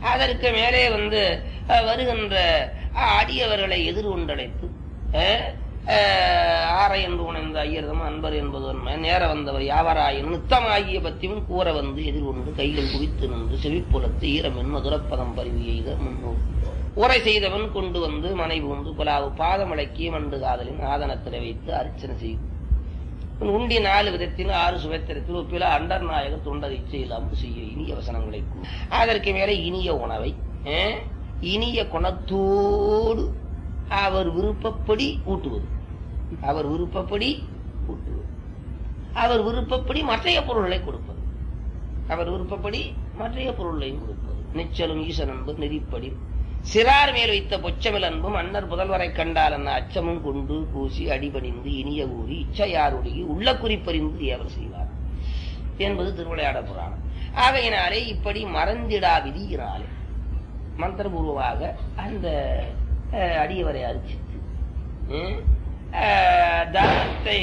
அதற்கு மேலே வந்து அஹ், வருகின்ற அஹ், அடியவர்களை எதிர்கொண்டழைத்து அஹ், அஹ், ஆரை என்று உணர்ந்த ஐயர்தம் அன்பர் என்பது உண்மை நேர வந்தவர் யாவராயின் நித்தமாகிய பத்தியும் கூற வந்து எதிர்கொண்டு கைகள் குவித்து நின்று செவிப்புலத்து ஈரம் என்ன துரப்பதம் பருவி எய்த முன்னோர் உரை செய்தவன் கொண்டு வந்து மனை பூந்து குலாவு பாதமடக்கி மண்டு காதலின் ஆதனத்தில் வைத்து அர்ச்சனை செய்யும் உண்டி நாலு விதத்தில் ஆறு சுபத்திரத்தில் ஒப்பில அண்டர் நாயக தொண்டரை செய்யலாம் செய்ய இனிய வசனங்களை கூறு. அதற்கு மேலே இனிய உணவை அஹ், இனிய குணத்தோடு அவர் விருப்பப்படி ஊட்டுவது அவர் விருப்பப்படி ஊட்டுவது அவர் விருப்பப்படி மற்றைய பொருள்களை கொடுப்பது அவர் விருப்பப்படி மற்றைய பொருள்களையும் கொடுப்பது நிச்சலும் ஈசன் அன்பு நெறிப்படி சிறார் மேல் வைத்த பொச்சமில் அன்பும் அன்னர் புதல்வரை கண்டால் அன்ன அச்சமும் கொண்டு பூசி அடிபணிந்து இனிய கூறி இச்சையாருடைய உள்ள குறிப்பறிந்து அவர் செய்வார் என்பது திருவிளையாட புராணம் ஆகையினாலே இப்படி மறந்திடா விதியினாலே மந்திரபூர்வமாக அந்த அஹ், அடியவரை அரிச்சித்து ம், அஹ், தானத்தை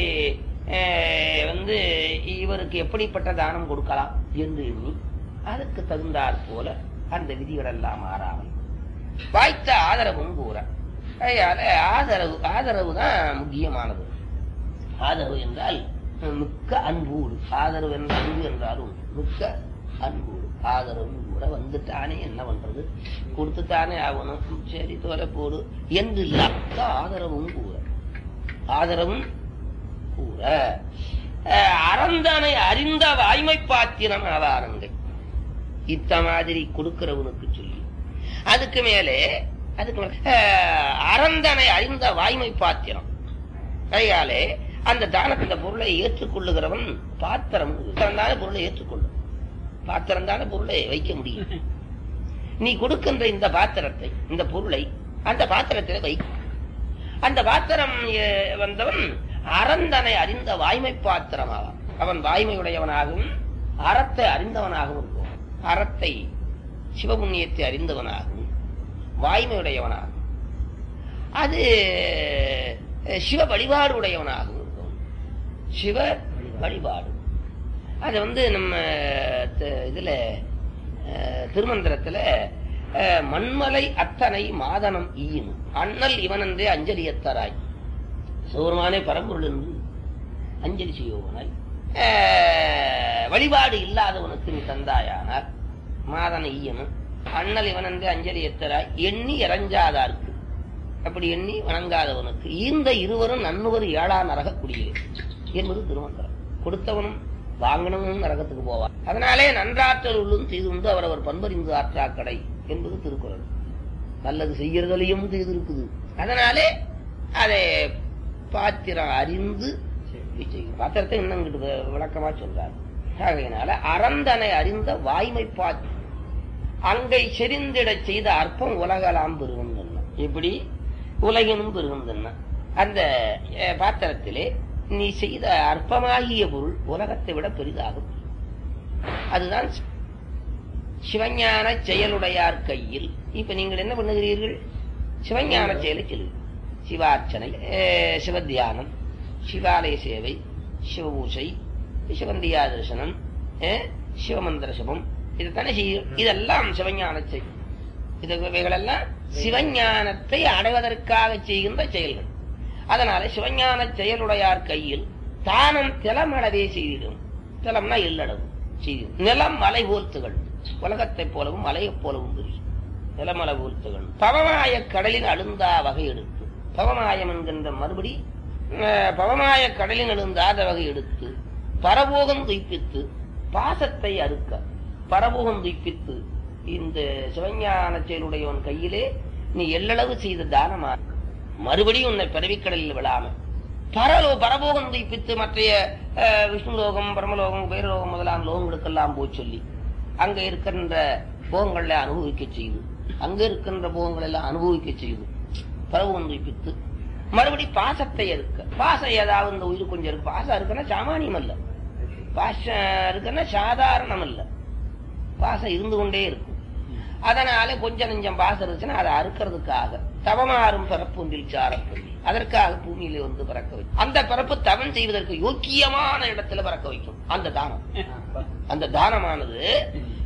அஹ், வந்து இவருக்கு எப்படிப்பட்ட தானம் கொடுக்கலாம் என்று எண்ணி அதற்கு தகுந்தாற் போல அந்த விதிகள் எல்லாம் மாறாமல் வாய்த்த ஆதரவும் கூற அதனால ஆதரவு ஆதரவு தான் முக்கியமானது ஆதரவு என்றால் மிக்க அன்போடு ஆதரவு என்ற அன்பு என்றாலும் மிக்க அன்போடு ஆதரவு கூட வந்துட்டானே என்ன பண்றது கொடுத்துட்டானே ஆகணும் சரி தோலை போடு என்று இல்லாத ஆதரவும் கூற ஆதரவும் கூற அஹ், அறந்தானை அறிந்த வாய்மை பாத்திரம் ஆவாரங்கை இத்த மாதிரி கொடுக்கிறவனுக்கு சொல்லி அதுக்கு மேலே அதுக்கு மேலே அஹ், அறந்தனை அறிந்த வாய்மை பாத்திரம் கையாலே அந்த தானத்தின் பொருளை ஏற்றுக்கொள்ளுகிறவன் பாத்திரம் தானே பொருளை ஏற்றுக்கொள்ளும் பாத்திரம் தானே பொருளை வைக்க முடியும் நீ கொடுக்கின்ற இந்த பாத்திரத்தை இந்த பொருளை அந்த பாத்திரத்தில் வை அந்த பாத்திரம் அஹ், வந்தவன் அறந்தனை அறிந்த வாய்மை பாத்திரமாவான் அவன் வாய்மையுடையவனாகவும் அறத்தை அறிந்தவனாகவும் இருக்கும் அறத்தை சிவபுண்ணியத்தை அறிந்தவனாகவும் வாய்மையுடையவனாகவும் அது அஹ், சிவ வழிபாடு உடையவனாகவும் இருக்கும் சிவ வழிபாடு அது வந்து நம்ம த- இதுல அஹ், திருமந்திரத்துல அஹ், மண்மலை அத்தனை மாதனம் ஈயும் அண்ணல் இவனன்றே அஞ்சலியத்தராய் சோர்மானே பரம்பொருள் என்று அஞ்சலி செய்வோனாய் அஹ், வழிபாடு இல்லாதவனுக்கு நீ தந்தாயானால் மாதன ஈயனும் அண்ணல் இவனன்றே அஞ்சலி எத்தராய் எண்ணி இறஞ்சாதார்க்கு அப்படி எண்ணி வணங்காதவனுக்கு ஈந்த இருவரும் நன்னுவர் ஏழா நரக குடியிலே என்பது திருமந்திரம் கொடுத்தவனும் வாங்கினவனும் நரகத்துக்கு போவார் அதனாலே நன்றாற்றல் உள்ளும் தீதுண்டு அவரவர் பண்பறிந்து ஆற்றாக்கடை என்பது திருக்குறள் நல்லது செய்யறதுலையும் தீது இருக்குது அதனாலே அதை பாத்திரம் அறிந்து செய்யும் பாத்திரத்தை இன்னும் இங்கிட்டு வி- விளக்கமா சொல்றாரு ஆகையினால அறந்தனை அறிந்த வாய்மை பாத்தி அங்கை செறிந்திடச் செய்த அற்பம் உலகலாம் பெருகுந்தன இப்படி உலகினும் பெருகுந்தன அந்த அஹ், பாத்திரத்திலே நீ செய்த அற்பமாகிய பொருள் உலகத்தை விட பெரிதாகும் அதுதான் சி- சிவஞான செயலுடையார் கையில் இப்ப நீங்கள் என்ன பண்ணுகிறீர்கள் சிவஞான செயலை சொல்லுங்கள் சிவார்ச்சனை அஹ், சிவத்தியானம் சிவாலய சேவை சிவபூசை சிவந்தியா தரிசனம் அஹ், சிவமந்திர சிவம் இதுதானே செய்யும் இதெல்லாம் சிவஞான செயல் இது இவைகளெல்லாம் சிவஞானத்தை அடைவதற்காக செய்கின்ற செயல்கள் அதனால சிவஞான செயலுடையார் கையில் தானம் திலமளவே செய்திடும் திலம்னா எல்லளவு செய்திடும் நிலம் மலை போர்த்துகள் உலகத்தைப் போலவும் மலையைப் போலவும் தெரியும் நிலமலை போர்த்துகள் பவமாய கடலின் அழுந்தா வகை எடுத்து பவமாயம் என்கின்ற மறுபடி அஹ், பவமாய கடலின் அழுந்தாத வகை எடுத்து பரபோகம் துய்ப்பித்து பாசத்தை அறுக்க பரபோகம் துய்ப்பித்து இந்த சிவஞான செயலுடையவன் கையிலே நீ எல்லளவு செய்த தானமா மறுபடியும் உன்னை பிறவிக்கடலில் விழாம பரலோ பரபோகம் துய்ப்பித்து மற்றைய அஹ், விஷ்ணு லோகம் பரமலோகம் உபயலோகம் முதலான லோகங்களுக்கெல்லாம் போய் சொல்லி அங்க இருக்கின்ற போகங்களை அனுபவிக்க செய்து அங்க இருக்கின்ற போகங்கள் எல்லாம் அனுபவிக்க செய்து பரபோகம் துய்ப்பித்து மறுபடி பாசத்தை இருக்க பாசம் ஏதாவது இந்த உயிர் கொஞ்சம் இருக்கு பாசம் இருக்குன்னா சாமானியம் அல்ல பாசம் இருக்குன்னா சாதாரணம் அல்ல பாசம் இருந்து கொண்டே இருக்கும் அதனால கொஞ்சம் நெஞ்சம் பாசம் இருந்துச்சுன்னா அதை அறுக்கிறதுக்காக தவமாறும் பிறப்பு ஒன்றில் சாரப்பள்ளி அதற்காக பூமியில வந்து பிறக்க வைக்கும் அந்த பிறப்பு தவம் செய்வதற்கு யோக்கியமான இடத்துல பிறக்க வைக்கும் அந்த தானம் அந்த தானமானது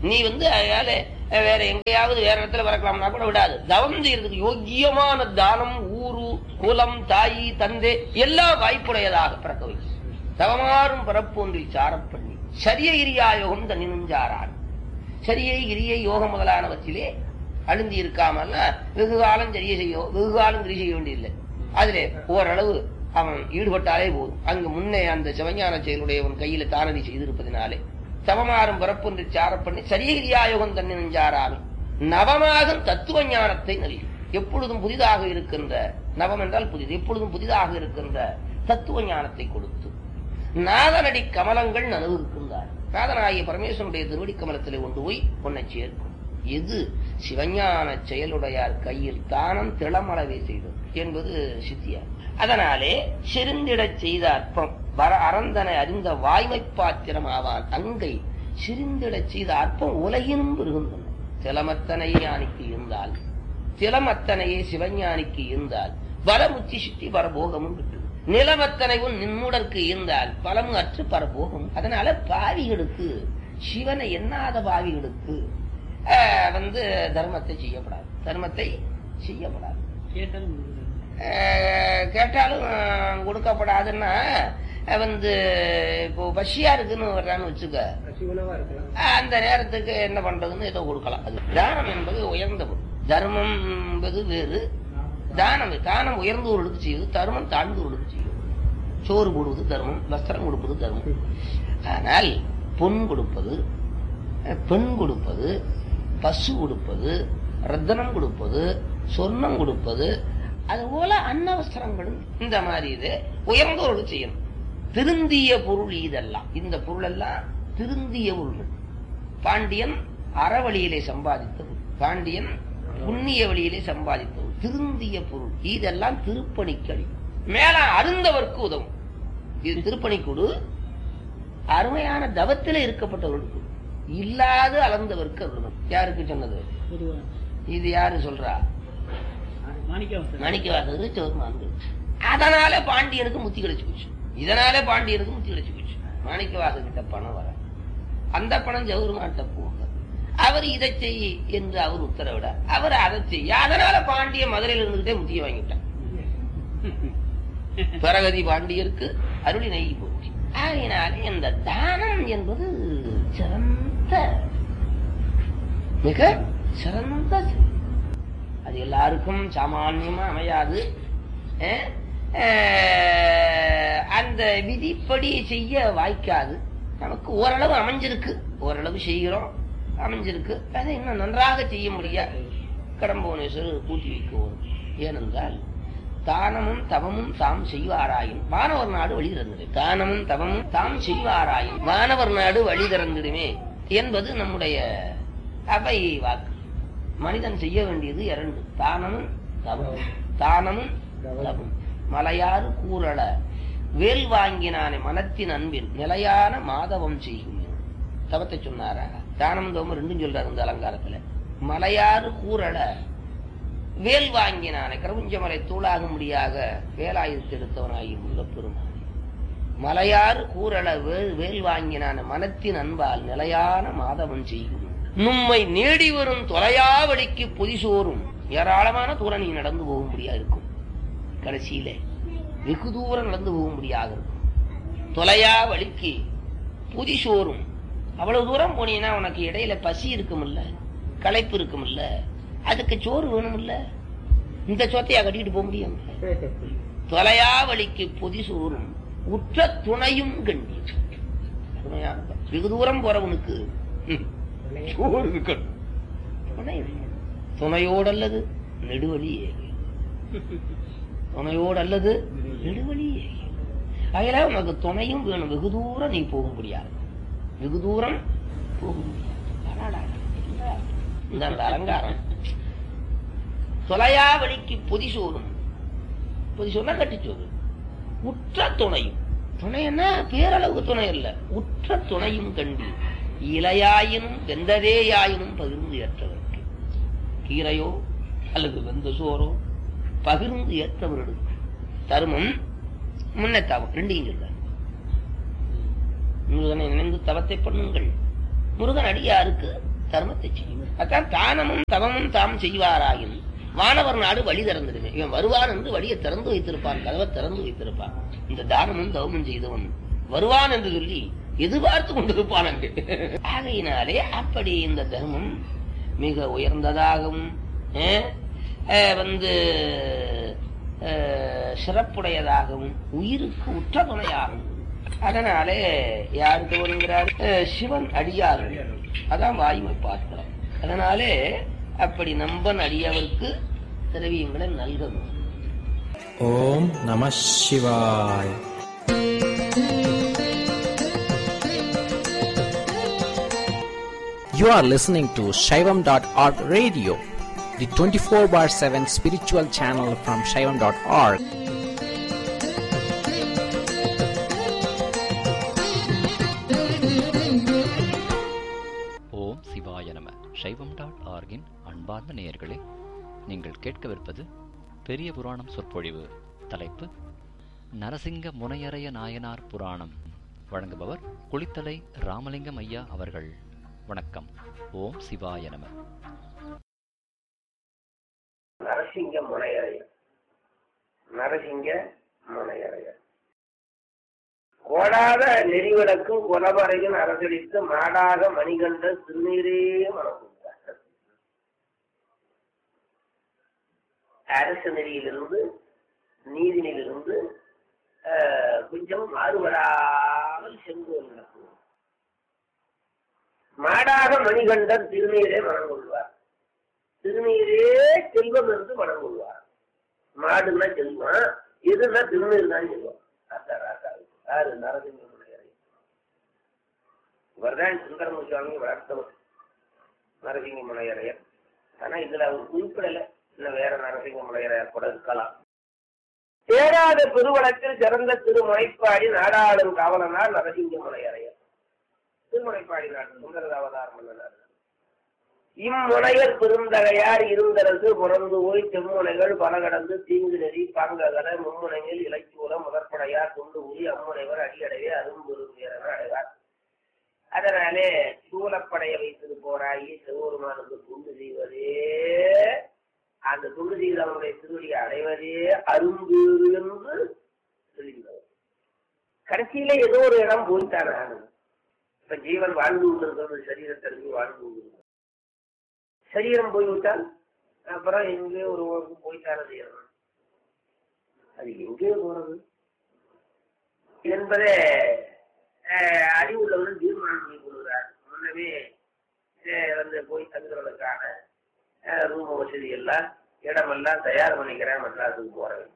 நீ வந்து அதனால அஹ், வேற எங்கேயாவது வேற இடத்துல பிறக்கலாம்னா கூட விடாது தவம் செய்யறதுக்கு யோக்கியமான தானம் ஊரு குலம் தாயி தந்தை எல்லாம் வாய்ப்புடையதாக பிறக்க வைக்கும் தவமாறும் பிறப்பு ஒன்றில் சாரப் பண்ணி சரிய கிரியா யோகம் தன்னினுஞ்சாரான் சரியை கிரியை யோகம் முதலானவற்றிலே அழுந்தி இருக்காமல் வெகு காலம் சரியை செய்ய வெகு காலம் கிரி செய்ய வேண்டியதில்லை அதிலே ஓரளவு அவன் ஈடுபட்டாலே போதும் அங்கு முன்னே அந்த சிவஞான செயலுடையவன் கையில தானதி செய்திருப்பதினாலே தவமாறும் பிறப்பொன்று சாரப் பண்ணி சரியகிரியா யோகம் தன்னை நெஞ்சாராமே நவமாகும் தத்துவ ஞானத்தை நல்கி எப்பொழுதும் புதிதாக இருக்கின்ற நவம் என்றால் புதிது எப்பொழுதும் புதிதாக இருக்கின்ற தத்துவ ஞானத்தை கொடுத்து நாதனடி கமலங்கள் நனவு இருக்கின்றார் நாதனாகிய பரமேஸ்வரனுடைய திருவடி கமலத்திலே கொண்டு போய் உன்னை சேர்க்கும் எது சிவஞான செயலுடையார் கையில் தானம் திளமளவே செய்தது என்பது சித்தியார் அதனாலே சிரிந்திடச் செய்த அற்பம் வர அறந்தனை அறிந்த வாய்மை பாத்திரம் ஆவான் அங்கை சிரிந்திடச் செய்த அற்பம் உலகினும் பெருகுந்தன திலமத்தனையே ஞானிக்கு இருந்தால் திலமத்தனையே சிவஞானிக்கு இருந்தால் வலமுச்சி சுத்தி பரபோகமும் கிட்டுது நிலமத்தனைவும் நின்முடற்கு இருந்தால் பலமும் அற்று பரபோகம் அதனால பாவிகளுக்கு சிவனை எண்ணாத பாவிகளுக்கு ஆஹ், வந்து தர்மத்தை செய்யப்படாது தர்மத்தை செய்யப்படாது கேட்டாலும் ஆஹ், கேட்டாலும் ஆஹ், கொடுக்கப்படாதுன்னா ஆஹ், வந்து இப்போ பசியா இருக்குன்னு வர்றான்னு வச்சுக்க சிவனவா இருக்கலாம் ஆஹ், அந்த நேரத்துக்கு என்ன பண்றதுன்னு ஏதோ கொடுக்கலாம் அது தானம் என்பது உயர்ந்த பொருள் தர்மம் என்பது வேறு தானம் தானம் உயர்ந்தவர்களுக்கு செய்வது தர்மம் தாழ்ந்தவர்களுக்கு செய்வது சோறு போடுவது தர்மம் வஸ்திரம் கொடுப்பது தர்மம் ஆனால் பொன் கொடுப்பது அஹ், பெண் கொடுப்பது பசு கொடுப்பது ரத்தனம் கொடுப்பது சொர்ணம் கொடுப்பது அதுபோல அன்னவஸ்திரங்களும் இந்த மாதிரி இது உயர்ந்தவர்களுக்கு செய்யணும் திருந்திய பொருள் இதெல்லாம் இந்த பொருள் எல்லாம் திருந்திய பொருள்கள் பாண்டியன் அறவழியிலே சம்பாதித்த பொருள் பாண்டியன் புண்ணிய வழியிலே சம்பாதித்த பொருள் திருந்திய பொருள் இதெல்லாம் திருப்பணிக்களி மேல அருந்தவர்க்கு உதவும் இது திருப்பணிக்குடு அருமையான தவத்திலே இருக்கப்பட்டவர்களுக்கு இல்லாத அளந்தவர்க்கு அருளும் யாருக்கு சொன்னது பொதுவா இது யாரு சொல்றா மாணிக்கம் மாணிக்கவாசகர் சோர்மாந்து அதனால பாண்டியனுக்கு முத்தி கிடைச்சு போச்சு இதனால பாண்டியனுக்கு முத்தி கிடைச்சு போச்சு மாணிக்கவாசகிட்ட பணம் வர அந்த பணம் ஜவுருமான்ட்ட போக அவர் இதை செய் என்று அவர் உத்தரவிட அவர் அதை செய்ய அதனால பாண்டிய மதுரையில் இருந்துகிட்டே முத்திய வாங்கிட்டான் பரகதி பாண்டியருக்கு அருளி நெய் போச்சு ஆகையினாலே இந்த தானம் என்பது சிறந்த மிக சிறந்த செயல். அது எல்லாருக்கும் சாமான்யமா அமையாது அஹ், அஹ், அந்த விதிப்படி செய்ய வாய்க்காது நமக்கு ஓரளவு அமைஞ்சிருக்கு ஓரளவு செய்கிறோம் அமைஞ்சிருக்கு அதை இன்னும் நன்றாக செய்ய முடியாது கடம்புவனேஸ்வரர் கூட்டி வைக்க வரும் ஏனென்றால் தானமும் தவமும் தாம் செய்வாராயும் வானவர் நாடு வழி திறந்திடும் தானமும் தவமும் தாம் செய்வாராயும் வானவர் நாடு வழி திறந்திடுமே என்பது நம்முடைய அவை வாக்கு மனிதன் செய்ய வேண்டியது இரண்டு தானமும் தவமும் தானமும் தவமும் மலையாறு கூறல வேல் வாங்கினானே மனத்தின் அன்பில் நிலையான மாதவம் செய்யும் தவத்தை சொன்னாரா தானம் தவம் ரெண்டும் சொல்றாரு இந்த அலங்காரத்துல மலையாறு கூறல வேல் வாங்கினானே கருவுஞ்சமலை தூளாகும்படியாக வேலாயுதத்தை எடுத்தவனாகி முருகப்பெருமான் மலையாறு கூறல வேல் வேல் வாங்கினான மனத்தின் அன்பால் நிலையான மாதவன் செய்யும் நும்மை நேடி வரும் தொலையாவளிக்கு பொதிசோறும் ஏராளமான தூரம் நீ நடந்து போகும்படியா இருக்கும் கடைசியில வெகு தூரம் நடந்து போகும்படியாக இருக்கும் தொலையா வழிக்கு புதிசோறும் அவ்வளவு தூரம் போனீங்கன்னா உனக்கு இடையில பசி இருக்குமில்ல களைப்பு இருக்குமில்ல அதுக்கு சோறு வேணுமில்ல இந்த சோத்தையா கட்டிட்டு போக முடியும் தொலையா வழிக்கு பொதி சோறும் உற்ற துணையும் கண்டி அருமையான பா- வெகு தூரம் போறவனுக்கு ம், சோறு இருக்கணும் துணை இருக்கணும். துணையோடு அல்லது நெடுவழி ஏகி துணையோடு அல்லது நெடுவழி ஏகி அதனால உனக்கு துணையும் வேணும் வெகு தூரம் நீ போக முடியாது வெகு தூரம் போக முடியாது அடாடா, என்ன இந்த அந்த அலங்காரம் தொலையா வழிக்கு பொதி சோறும் பொதி சொன்னா கட்டிச்சோறு உற்ற துணையும் துணைன்னா பேரளவுக்கு துணை இல்ல உற்ற துணையும் கண்டு இலையாயினும் வெந்ததேயாயினும் பகிர்ந்து ஏற்றவருக்கு கீரையோ அல்லது வெந்த சோறோ பகிர்ந்து ஏற்றவர்களுக்கு தருமம் முன்ன தவம் ரெண்டையும் சொல்றார் முருகனை நினைந்து தவத்தை பண்ணுங்கள் முருகன் அடியாருக்கு தர்மத்தை செய்யும் அதான் தானமும் தவமும் தாம் செய்வாராயின் வானவர் நாடு வழி திறந்துடுமே இவன் வருவான் என்று வழியை திறந்து வைத்திருப்பான் கதவை திறந்து வைத்திருப்பான் இந்த தானமும் தவமும் செய்தவன் வருவான் என்று சொல்லி எதிர்பார்த்து கொண்டிருப்பான் அங்கு ஆகையினாலே அப்படி இந்த தர்மம் மிக உயர்ந்ததாகவும் அஹ், அஹ், வந்து அஹ், சிறப்புடையதாகவும் உயிருக்கு உற்ற துணையாகும் அதனாலே யாருக்கு வருகிறார் அஹ், சிவன் அடியார் அதான் வாயுமை பார்க்கிறோம் அதனாலே அப்படி நம்பன் அடியவருக்கு திரவியங்களை நல்கணும் ஓம் நம சிவாய் You are listening to Shaivam.org radio, the 24 bar 7 spiritual channel from Shaivam.org. ஓம் சிவாய நம சைவம் டாட் ஆர்கின் அன்பார்ந்த நேயர்களே நீங்கள் கேட்கவிருப்பது பெரிய புராணம் சொற்பொழிவு தலைப்பு நரசிங்க முனையரைய நாயனார் புராணம் வழங்குபவர் குளித்தலை ராமலிங்கம் ஐயா அவர்கள் வணக்கம் ஓம் சிவாய நம நரசிங்க முனையரையர் நரசிங்க முனையரையர் கோடாத நெறிவிளக்கும் குலவரையும் அரசளித்து மாடாக மணிகண்ட திருநீரே மணந்தார் அரசு நெறியிலிருந்து நீதினிலிருந்து ஆஹ், கொஞ்சம் மாறுபடாமல் சென்று நடக்கும் மாடாக மணிகண்டர் திருநீரே மனம் கொள்வார் திருநீரே செல்வம் என்று மனம் கொள்வார் மாடுன்னா செல்வம் எதுனா திருநீர் தான் செல்வம் அதான் ராசாவுக்கு யாரு நரசிங்கமுடைய இவர்தான் சுந்தரமு சுவாமி வளர்த்தவர் நரசிங்க முனையரையர் ஆனா இதுல அவர் குறிப்பிடல இன்னும் வேற நரசிங்க முனையரையர் கூட இருக்கலாம் சேராத பெருவழக்கில் சிறந்த திருமுனைப்பாடி நாடாளும் காவலனார் நரசிங்க முனையரையர் திருமுனைப்பாடி நாட்டு சுந்தர அவதாரம் பண்ணனார் இம்முனையர் பெருந்தகையார் இருந்தரசு புறந்து போய் செம்முனைகள் பல கடந்து தீங்கு நெறி பாங்ககல மும்முனையில் இலக்கியுல முதற்படையார் கொண்டு ஊறி அம்முனைவர் அடியடைவே அரும்பெருமையரவர் அடைவார் அதனாலே சூலப்படைய வைத்தது போராயி சிவபெருமானுக்கு துண்டு செய்வதே அந்த துண்டு செய்தவனுடைய திருவடியை அடைவதே அரும்பு என்று சொல்லுகிறவர் கடைசியில ஏதோ ஒரு இடம் போய்த்தானே ஆகணும் இப்ப ஜீவன் வாழ்ந்து கொண்டிருக்கிறது சரீரத்திற்கு வாழ்ந்து கொண்டிருக்கிறது சரீரம் போய்விட்டால் அப்புறம் எங்கேயோ ஒரு ஊருக்கு போய்த்தானே செய்யணும் அது எங்கேயோ போறது என்பதை அஹ், அறிவுள்ளவர்கள் தீர்மானம் பண்ணி கொள்கிறார் முன்னமே அஹ், வந்து போய் தங்குறதுக்கான ரூம் வசதி எல்லாம் இடமெல்லாம் தயார் பண்ணிக்கிறேன் மெட்ராஸுக்கு போறேன்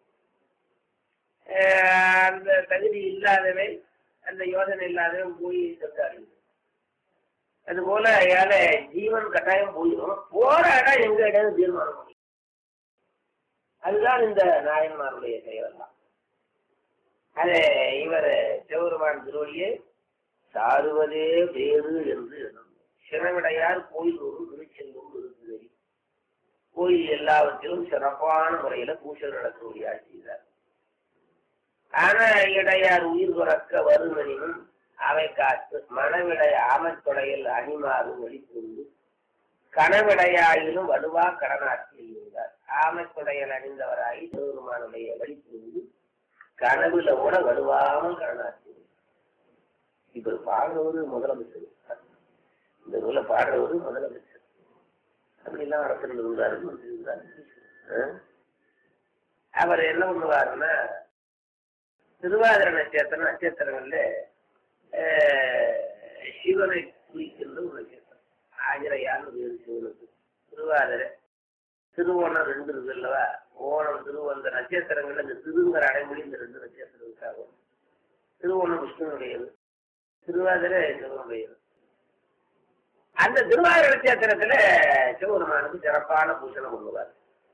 அஹ், அந்த தகுதி இல்லாதவன் அந்த யோசனை இல்லாதவன் போய் தந்தாரு அது போல ஏழை ஜீவன் கட்டாயம் போயிடும் போற இடம் எங்க இடம் தீர்மானம் பண்ணி அதுதான் இந்த நாயன்மாருடைய செயல் தான் அது இவர் சிவபெருமான் திருவடியை சாருவதே வேறு என்று எண்ணும். சிறவிடையார் கோயில் ஒரு திருச்செங்கும் இருக்குது கோயில் எல்லாவற்றிலும் சிறப்பான முறையில பூஜை நடக்கக்கூடிய செய்தார் ஆனா இடையார் உயிர் துறக்க வருமனினும் அவை காத்து மனவிடைய ஆமத்தொடையில் அணிமாறும் வெளிப்புண்டு கனவிடையாயிலும் வலுவா கடனாற்றி இருந்தார் ஆமத்தொடையில் அணிந்தவராகி சிவபெருமானுடைய வெளிப்புண்டு கனவுல கூட வலுவாமல் கடனாற்றி இப்ப பாடுறவரு முதலமைச்சர் இந்த நூலை பாடுறவரு முதலமைச்சர் அப்படிலாம் அரசர்கள் இருந்தாரு மந்திரி இருந்தாரு ஆ? அவர் என்ன பண்ணுவாருன்னா திருவாதிர நட்சத்திரம் நட்சத்திரங்கள்ல ஆஹ், சிவனை குறிக்கின்ற ஒரு நட்சத்திரம் ஆஜரையான வேறு சிவனுக்கு திருவாதிரை திருவோணம் ரெண்டு இருக்கு அல்லவா ஓணம் திருவந்த நட்சத்திரங்கள்ல இந்த திருங்கிற அடைமொழி இந்த ரெண்டு நட்சத்திரத்துக்காக வரும். திருவோணம் விஷ்ணுனுடையது திருவாதிரை சிவனுடையது அந்த திருவாதிரை நட்சத்திரத்துல சிவபெருமானுக்கு சிறப்பான பூசணம் பண்ணுவார்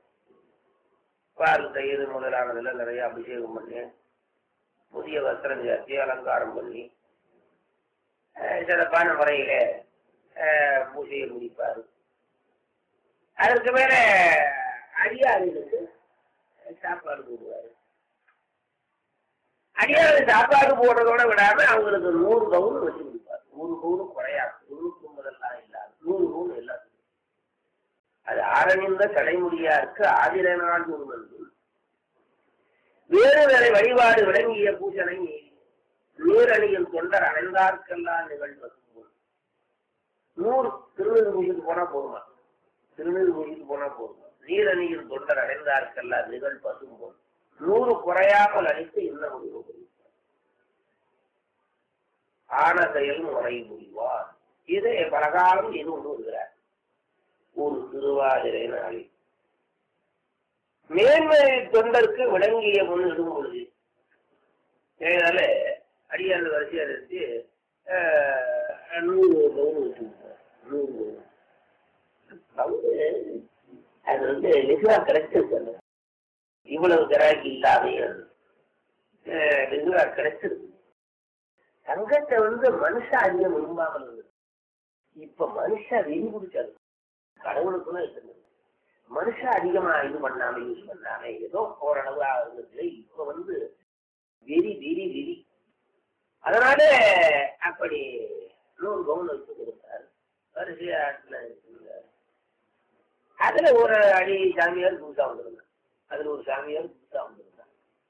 பால் தயிர் முதலானதுல நிறைய அபிஷேகம் பண்ணி புதிய வஸ்திரம் சாத்தி அலங்காரம் பண்ணி அஹ், சிறப்பான முறையில அஹ், பூஜையை முடிப்பார் அதற்கு மேல அடியார்களுக்கு சாப்பாடு போடுவார் அடியாருக்கு சாப்பாடு போடுறதோட விடாம அவங்களுக்கு நூறு பவுன் வச்சு கொடுப்பார் நூறு பவுன் குறையாது தொண்ணூத்தி ஒன்பதெல்லாம் இல்லாது நூறு பவுன் எல்லாம் அது ஆரணிந்த தலைமுடியாருக்கு ஆதிர நாள் ஒருவன் வேறு வேறு வழிபாடு விளங்கிய பூசனை நீரணியில் தொண்டர் அடைந்தார்க்கெல்லாம் நிகழ்வது போல். நூறு திருநீர் பூஜைக்கு போனா போதுமா திருநீர் பூஜைக்கு போனா போதுமா நீரணியில் தொண்டர் அடைந்தார்க்கெல்லாம் நிகழ் பசும் போல் நூறு குறையாமல் அளித்து இன்னும் முடிவு புரிவார். ஆன செயல் முறை புரிவார் இதை பலகாலம் இது கொண்டு வருகிறார் ஒரு திருவாதிரை நாளில் மேன்மை தொண்டருக்கு விளங்கிய முன் இடும் பொழுது இதனால அடியாண்டு வரிசையா இருந்து ஆஹ், நூறு பவுன் வச்சுருக்கார் நூறு பவுன் பவுன் அது வந்து வெகுவா கிடைச்சிருக்கு இவ்வளவு கிராக்கி இல்லாமே அது ஆஹ், வெகுவா கிடைச்சிருக்கு தங்கத்தை வந்து மனுஷன் அதிகம் விரும்பாமல் இருந்தது இப்ப மனுஷன் வெறி பிடிச்சாரு கடவுளுக்குள்ள இருந்தது மனுஷன் அதிகமா இது பண்ணாம யூஸ் பண்ணாம ஏதோ ஓரளவு இருந்தது இப்ப வந்து வெறி வெறி வெறி அதனால அப்படி நூறு பவுன் வச்சு கொடுத்தாரு வரிசையாட்டுல இருந்தார் அதுல ஒரு அடி சாமியார் புதுசா வந்திருந்தார் அதுல ஒரு சாமியார் புதுசா வந்திருந்தார்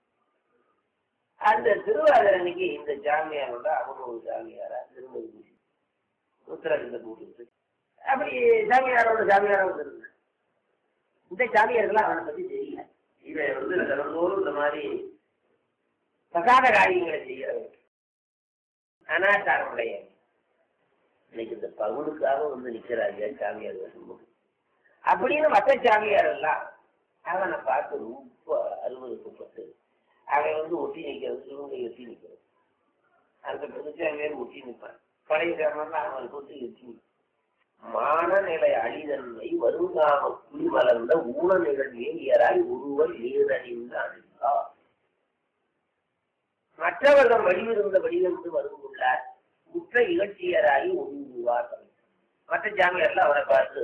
அந்த திருவாதிரை அன்னைக்கு இந்த சாமியாரோட அவங்க ஒரு சாமியாரா திருமதி பூசி உத்தரகிந்த கூட்டு அப்படி சாமியாரோட சாமியாரா வந்திருந்தார் இந்த சாமியார்கள்லாம் அவனை பத்தி தெரியல இவன் வந்து தினந்தோறும் இந்த மாதிரி பிரசாத காரியங்களை செய்யறவன் அனாச்சாரமுடைய இன்னைக்கு இந்த பவுனுக்காக வந்து நிக்கிறாங்க சாமியார் வரும்போது அப்படின்னு மற்ற சாமியார் எல்லாம் அவனை பார்த்து ரொம்ப அருவருக்கப்பட்டு அவன் வந்து ஒட்டி நிக்கிறது இவங்க எட்டி நிக்கிறது அந்த புதுச்சாமியார் ஒட்டி நிற்பான் பழைய சாமியார் அவன் ஒட்டி எட்டி நிற்பான் மானநிலை அழிதன்மை வருங்காம புலி வளர்ந்த ஊன நிகழ்வியராய் ஒருவர் நீரணிந்து அணிந்தார் மற்றவர்கள் வழிவிருந்த வழிவிருந்து வருந்துள்ளார் குற்ற இகழ்ச்சியராகி ஒதுங்குவார் மற்ற ஜாமியர்ல அவரை பார்த்து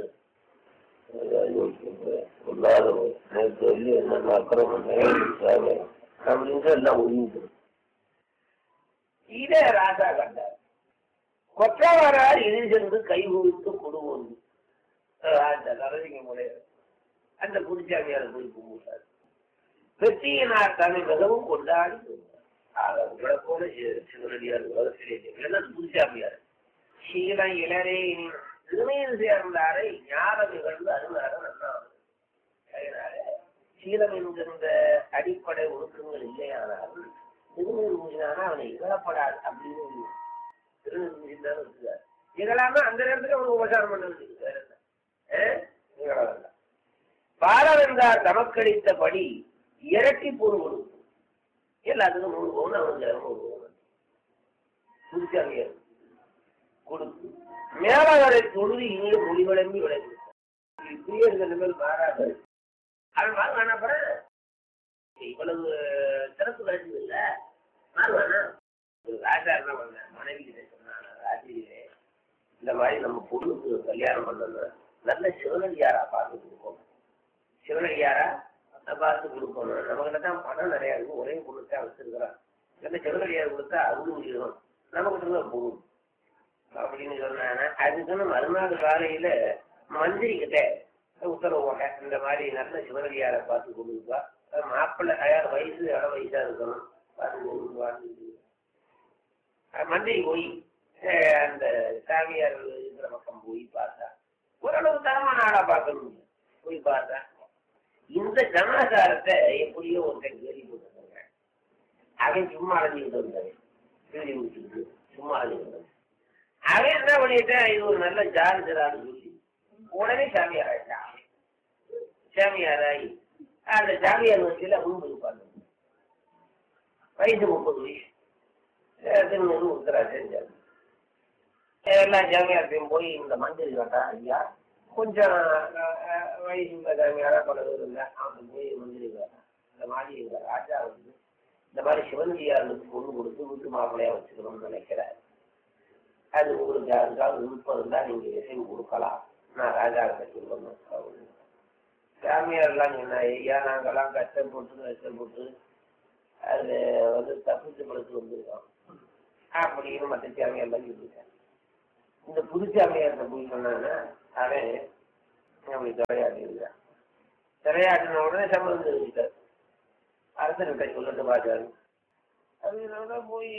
அப்படின்னு எல்லாம் ஒதுங்கிட்டு இதே ராஜா கண்டார் கொற்றவரால் எதிர் சென்று கை குவித்து கொடுவோம் அந்த நரசிங்க முறையர் அந்த புதுச்சாமியார் போய் கும்பிட்டார் வெற்றியினார் தன்னை மிகவும் கொண்டாடி ஆக உங்களை போல சி- சிவனடியார் உலகத்திலே இல்லைன்னா அது புதுச்சாமியார் சீலம் இளரே திருமையில் சேர்ந்தாரை ஞானம் நிகழ்ந்து அருளார நன்னாவது அதனால சீலம் என்கின்ற அடிப்படை ஒழுக்கங்கள் இல்லையானாலும் திருநீர் மூசினானா அவனை இகழப்படாது அப்படின்னு திருநீர் மூசிதான் இருக்கிறார் இகழாம அந்த நேரத்துல அவனுக்கு உபசாரம் பண்ண வேண்டியது வேற என்ன? ஆ? இகழ வேண்டாம் பாலவென்றார் தமக்களித்தபடி இரட்டி பொருள் கொடுக்கும் எல்லாத்துக்கும் நூறு பவுன் அவனுக்கு இரநூறு பவுன் புதுச்சாமியா கொடுத்து மேலாளரை தொழுது இனிய மொழி வழங்கி விளங்கி இப்படியே இருந்த நிலைமையில் மாறாது அவன் வாங்க அப்புறம் இவ்வளவு சிறப்பு கிடைச்சது இல்ல வாங்க ஒரு ராஜா என்ன பண்ண மனைவி கிட்ட சொன்னான் ராஜிலே இந்த மாதிரி நம்ம பொண்ணுக்கு கல்யாணம் பண்ணணும் நல்ல சிவனடியாரா பார்த்து கொடுக்கணும் சிவனடியாரா பார்த்து கொடுக்கணும் நம்மகிட்ட தான் பணம் நிறைய இருக்கு ஒரே பொண்ணு தான் வச்சிருக்கிறான் நல்ல சிவனடியார் கொடுத்தா அறுபது முடியும் நமக்கு தான் போகும் அப்படின்னு சொன்னாங்க அதுக்குன்னு மறுநாள் காலையில மந்திரி கிட்ட உத்தரவு போட்டேன் இந்த மாதிரி நல்ல சிவனடியாரை பார்த்து கொடுப்பா மாப்பிள்ளை அயார் வயசு இட வயசா இருக்கணும் பார்த்து கொடுப்பான்னு மந்திரி போய் அஹ், அந்த சாமியார் இருக்கிற பக்கம் போய் பார்த்தா ஓரளவு தரமான ஆளா பார்க்கணும் போய் பார்த்தா இந்த சமாச்சாரத்தை எப்படியோ ஒருத்தன் கேள்விப்பட்டிருக்காங்க அவன் சும்மா அழைஞ்சிக்கிட்டு வந்தவன் கேள்வி முடிச்சுக்கிட்டு சும்மா அழைஞ்சிக்கிட்டு வந்தவன். அவன் என்ன பண்ணிட்டான் இது ஒரு நல்ல ஜாதிதரான்னு சொல்லி உடனே சாமியார் ஆயிட்டான் சாமியார் ஆகி அந்த சாமியார் வச்சுல முன்பு இருப்பாங்க வயசு முப்பது வயசு திருநெல்வேலி உத்தரா செஞ்சாங்க எல்லா ஜாமியார்த்தையும் போய் இந்த மஞ்சள் கேட்டா ஐயா கொஞ்சம் அஹ், அஹ், வயசு உள்ள ஜாமியாரா பல பேர் இருந்தா அவன் போய் மந்திரி கேட்டான் இந்த மாதிரி இந்த ராஜா வந்து இந்த மாதிரி சிவனடியார்களுக்கு பொண்ணு கொடுத்து வீட்டு மாப்பிள்ளையா வச்சுக்கணும்னு நினைக்கிறார் அது உங்களுக்கு யாருக்காவது விருப்பம் இருந்தா நீங்க இசைவு கொடுக்கலாம் நான் ராஜா கிட்ட சொல்லணும் அப்படின்னு சாமியார்லாம் சொன்னா ஐயா நாங்கெல்லாம் கஷ்டப்பட்டு கஷ்டப்பட்டு அது வந்து தப்பிச்சு படுத்து வந்திருக்கோம் அப்படின்னு மற்ற சாமியார்லாம் சொல்லியிருக்காங்க இந்த புதுச்சாமியார்கிட்ட போய் சொன்னாங்க அவன் அப்படி தலையாட்டி இருக்கிறான் தலையாட்டின உடனே சம்பளம் தெரிவித்தார் அரசர்கிட்ட சொல்லிட்டு பார்த்தாரு அதனால போய்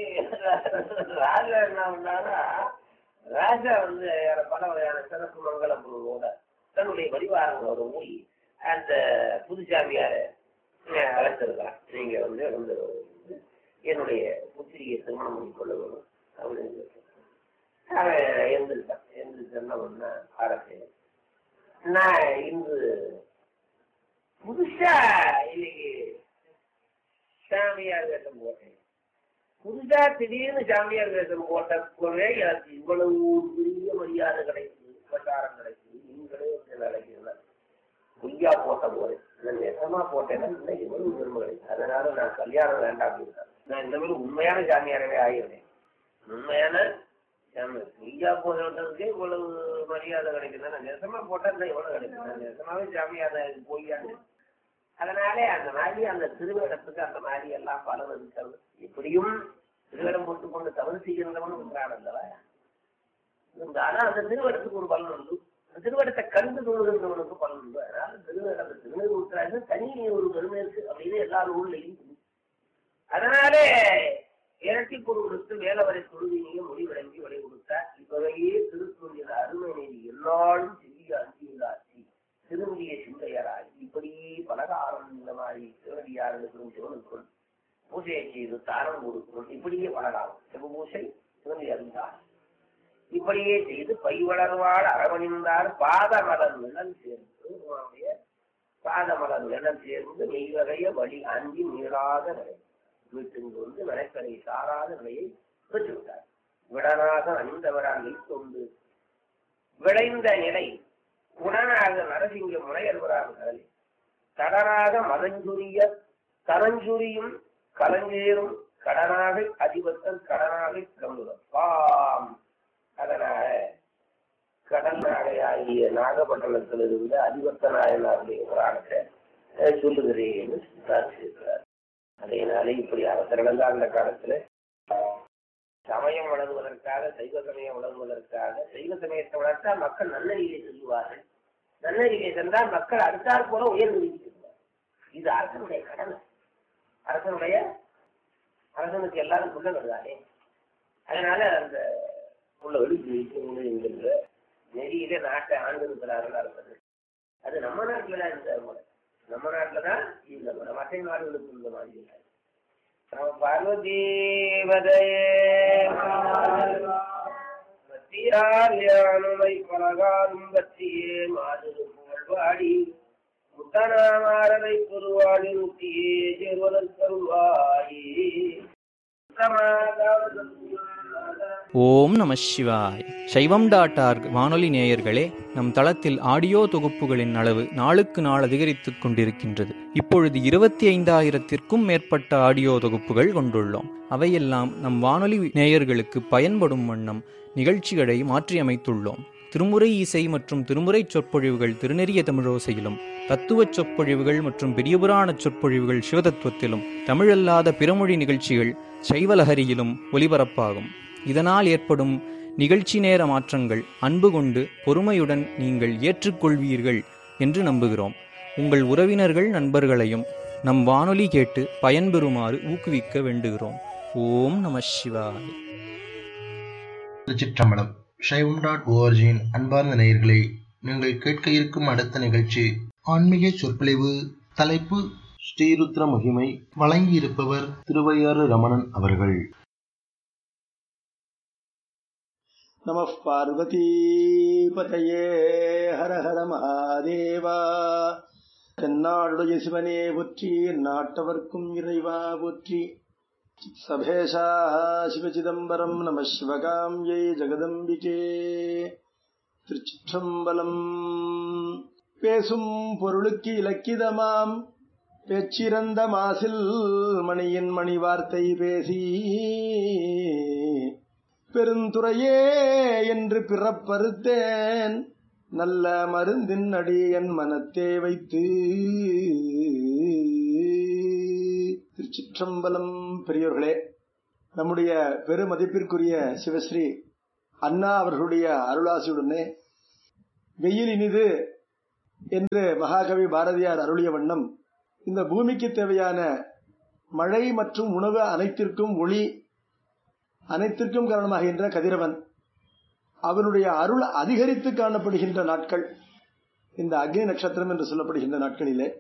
ராஜா என்ன பண்ணாரா ராஜா வந்து பல வகையான சிறப்பு மங்கள பொருளோட தன்னுடைய பரிவாரங்களோட போய் அந்த புதுச்சாமியார அழைச்சிருக்கான் நீங்க வந்து வந்து என்னுடைய புத்திரியை திருமணம் பண்ணி கொள்ள வேணும் அப்படின்னு சொல்லி அவன் எழுந்திருக்கான் எழுந்திருச்சு என்ன பண்ண அரசு நான் இன்று புதுசா இன்னைக்கு சாமியார் வேஷம் போட்டேன் புதுசா திடீர்னு சாமியார் வேஷம் போட்டப்பவே எனக்கு இவ்வளவு பெரிய மரியாதை கிடைக்குது பிரச்சாரம் கிடைக்குது நீங்களே நினைக்கிறீங்க பொய்யா போட்ட போது நான் நெசமா போட்டேன்னா இன்னைக்கு இவ்வளவு பெருமை கிடைக்கும் அதனால நான் கல்யாணம் வேண்டாம் அப்படின்னு நான் இந்த மாதிரி உண்மையான சாமியாரவே ஆகிடுறேன் உண்மையான சாமியார் பொய்யா போட்டதுக்கே இவ்வளவு மரியாதை கிடைக்குது நான் நெசமா போட்டா இன்னும் எவ்வளவு கிடைக்கும் நான் நெசமாவே சாமியார் பொய்யான்னு அதனாலே அந்த மாதிரி அந்த திருவேடத்துக்கு அந்த மாதிரி எல்லாம் பலன் இருக்கிறது எப்படியும் திருவேடம் போட்டுக் கொண்டு தவறு செய்கின்றவன் உண்டானந்தவா இருந்தாலும் அந்த திருவேடத்துக்கு ஒரு பலன் உண்டு அந்த திருவேடத்தை கண்டு தொழுகின்றவனுக்கு பலன் உண்டு அதனால திருவேடம் அந்த திருநீர் ஊற்றாது தனி ஒரு பெருமை இருக்கு அப்படின்னு எல்லா ஊர்லையும் இருக்கு. அதனாலே இரட்டி கொடுத்து வேலவரை தொழுவினையும் முடிவடங்கி விலை கொடுத்தார் இவ்வகையே திருத்தொழில் அருமை நீதி எல்லாரும் செய்ய அஞ்சியுள்ளாட்சி திரும்பிய சிந்தையராய் இப்படி பலகாரம் இந்த மாதிரி சிவனடியார்களுக்கும் சிவனுக்கும் பூஜையை செய்து தாரம் கொடுக்கும் இப்படியே பலகாரம் சிவபூசை சிவனடி அறிந்தார் இப்படியே செய்து பைவளர்வாள் அரவணிந்தார் பாதமலர் நிழல் சேர்ந்து பெருமானுடைய பாதமலர் நிழல் சேர்ந்து மெய்வகைய வழி அஞ்சி மீளாத நிலை வீட்டிற்கு வந்து நிலைக்கரை சாராத நிலையை பெற்றுவிட்டார் விடனாக அணிந்தவரால் கொண்டு விளைந்த நிலை உடனாக நரசிங்க முனையல்வராக கடனாக மதஞ்சுரிய கலஞ்சுரியும் கலஞ்சேரும் கடனாக அதிபத்தல் கடனாக கிளம்புதல் பாம் அதனால கடல் நாகையாகிய நாகப்பட்டினத்தில் இருந்த அதிபத்த நாயனாருடைய புராணத்தை அஹ், சொல்லுகிறேன்னு சித்தார்த்திருக்கிறார் அதனால இப்படி அரசர்கள் அந்த காலத்துல சமயம் வளர்வதற்காக சைவ சமயம் வளர்வதற்காக சைவ சமயத்தை வளர்த்தா மக்கள் நல்லறிவை செல்வார்கள் நல்லறிவை சென்றால் மக்கள் அடுத்தாற் போல உயர்ந்து இருக்கிறார் இது அரசனுடைய கடமை அரசனுடைய அரசனுக்கு எல்லாரும் சொல்ல வருதானே அதனால அந்த உள்ள எழுதி வைக்கணும் என்கின்ற நெறியில நாட்டை ஆண்டிருக்கிறார்கள் அரசர்கள் அது நம்ம நாட்டுல தான் இந்த முறை நம்ம நாட்டுல தான் இந்த முறை மற்ற நாடுகளுக்கு இந்த மாதிரி இல்லை நம பார்வதீவதையே பத்தியாலுமை பலகாலும் பற்றியே மாதிரி புகழ்வாடி முத்தனாமாரதை பொருவாடி முத்தியே சேர்வதற்கருவாயே ஓம் நம சிவாய் சைவம் டாட் ஆர்க் வானொலி நேயர்களே நம் தளத்தில் ஆடியோ தொகுப்புகளின் அளவு நாளுக்கு நாள் அதிகரித்துக் கொண்டிருக்கின்றது இப்பொழுது இருபத்தி ஐந்தாயிரத்திற்கும் மேற்பட்ட ஆடியோ தொகுப்புகள் கொண்டுள்ளோம் அவையெல்லாம் நம் வானொலி நேயர்களுக்கு பயன்படும் வண்ணம் நிகழ்ச்சிகளை மாற்றியமைத்துள்ளோம் திருமுறை இசை மற்றும் திருமுறை சொற்பொழிவுகள் திருநெறிய தமிழோசையிலும் தத்துவச் சொற்பொழிவுகள் மற்றும் பெரியபுராண சொற்பொழிவுகள் சிவதத்துவத்திலும் தமிழல்லாத பிறமொழி நிகழ்ச்சிகள் சைவலஹரியிலும் ஒலிபரப்பாகும் இதனால் ஏற்படும் நிகழ்ச்சி நேர மாற்றங்கள் அன்பு கொண்டு பொறுமையுடன் நீங்கள் ஏற்றுக்கொள்வீர்கள் என்று நம்புகிறோம் உங்கள் உறவினர்கள் நண்பர்களையும் நம் வானொலி கேட்டு பயன்பெறுமாறு ஊக்குவிக்க வேண்டுகிறோம் ஓம் நம சிவாய திருச்சிற்றம்பலம் சைவம் டாட் ஓஆர்ஜியின் அன்பார்ந்த நேயர்களே நீங்கள் கேட்க இருக்கும் அடுத்த நிகழ்ச்சி ஆன்மீக சொற்பொழிவு தலைப்பு ஸ்ரீருத்ர மகிமை வழங்கியிருப்பவர் திருவையாறு ரமணன் அவர்கள் नमः பார்வதிபதையே ஹர ஹர மகாதேவா தென்னாடுடைய சிவனே போற்றி நாட்டவர்க்கும் இறைவா போற்றி சபேஷா சிவசிதம்பரம் நம சிவகாம்யை ஜெகதம்பிகே திருச்சிற்றம்பலம் பேசும் பொருளுக்கு இலக்கிதமாம் பேச்சிறந்த மாசில் மணியின் மணி வார்த்தை பேசி பெருந்துறையே என்று பிறப்பறுத்தேன் நல்ல மருந்தின் அடி என் மனத்தே வைத்து திருச்சிற்றம்பலம் பெரியோர்களே நம்முடைய பெருமதிப்பிற்குரிய சிவஸ்ரீ அண்ணா அவர்களுடைய அருளாசியுடனே வெயில் இனிது என்று மகாகவி பாரதியார் அருளிய வண்ணம் இந்த பூமிக்கு தேவையான மழை மற்றும் உணவு அனைத்திற்கும் ஒளி அனைத்திற்கும் காரணமாகின்ற கதிரவன் அவனுடைய அருள் அதிகரித்து காணப்படுகின்ற நாட்கள் இந்த அக்னி நட்சத்திரம் என்று சொல்லப்படுகின்ற நாட்களிலே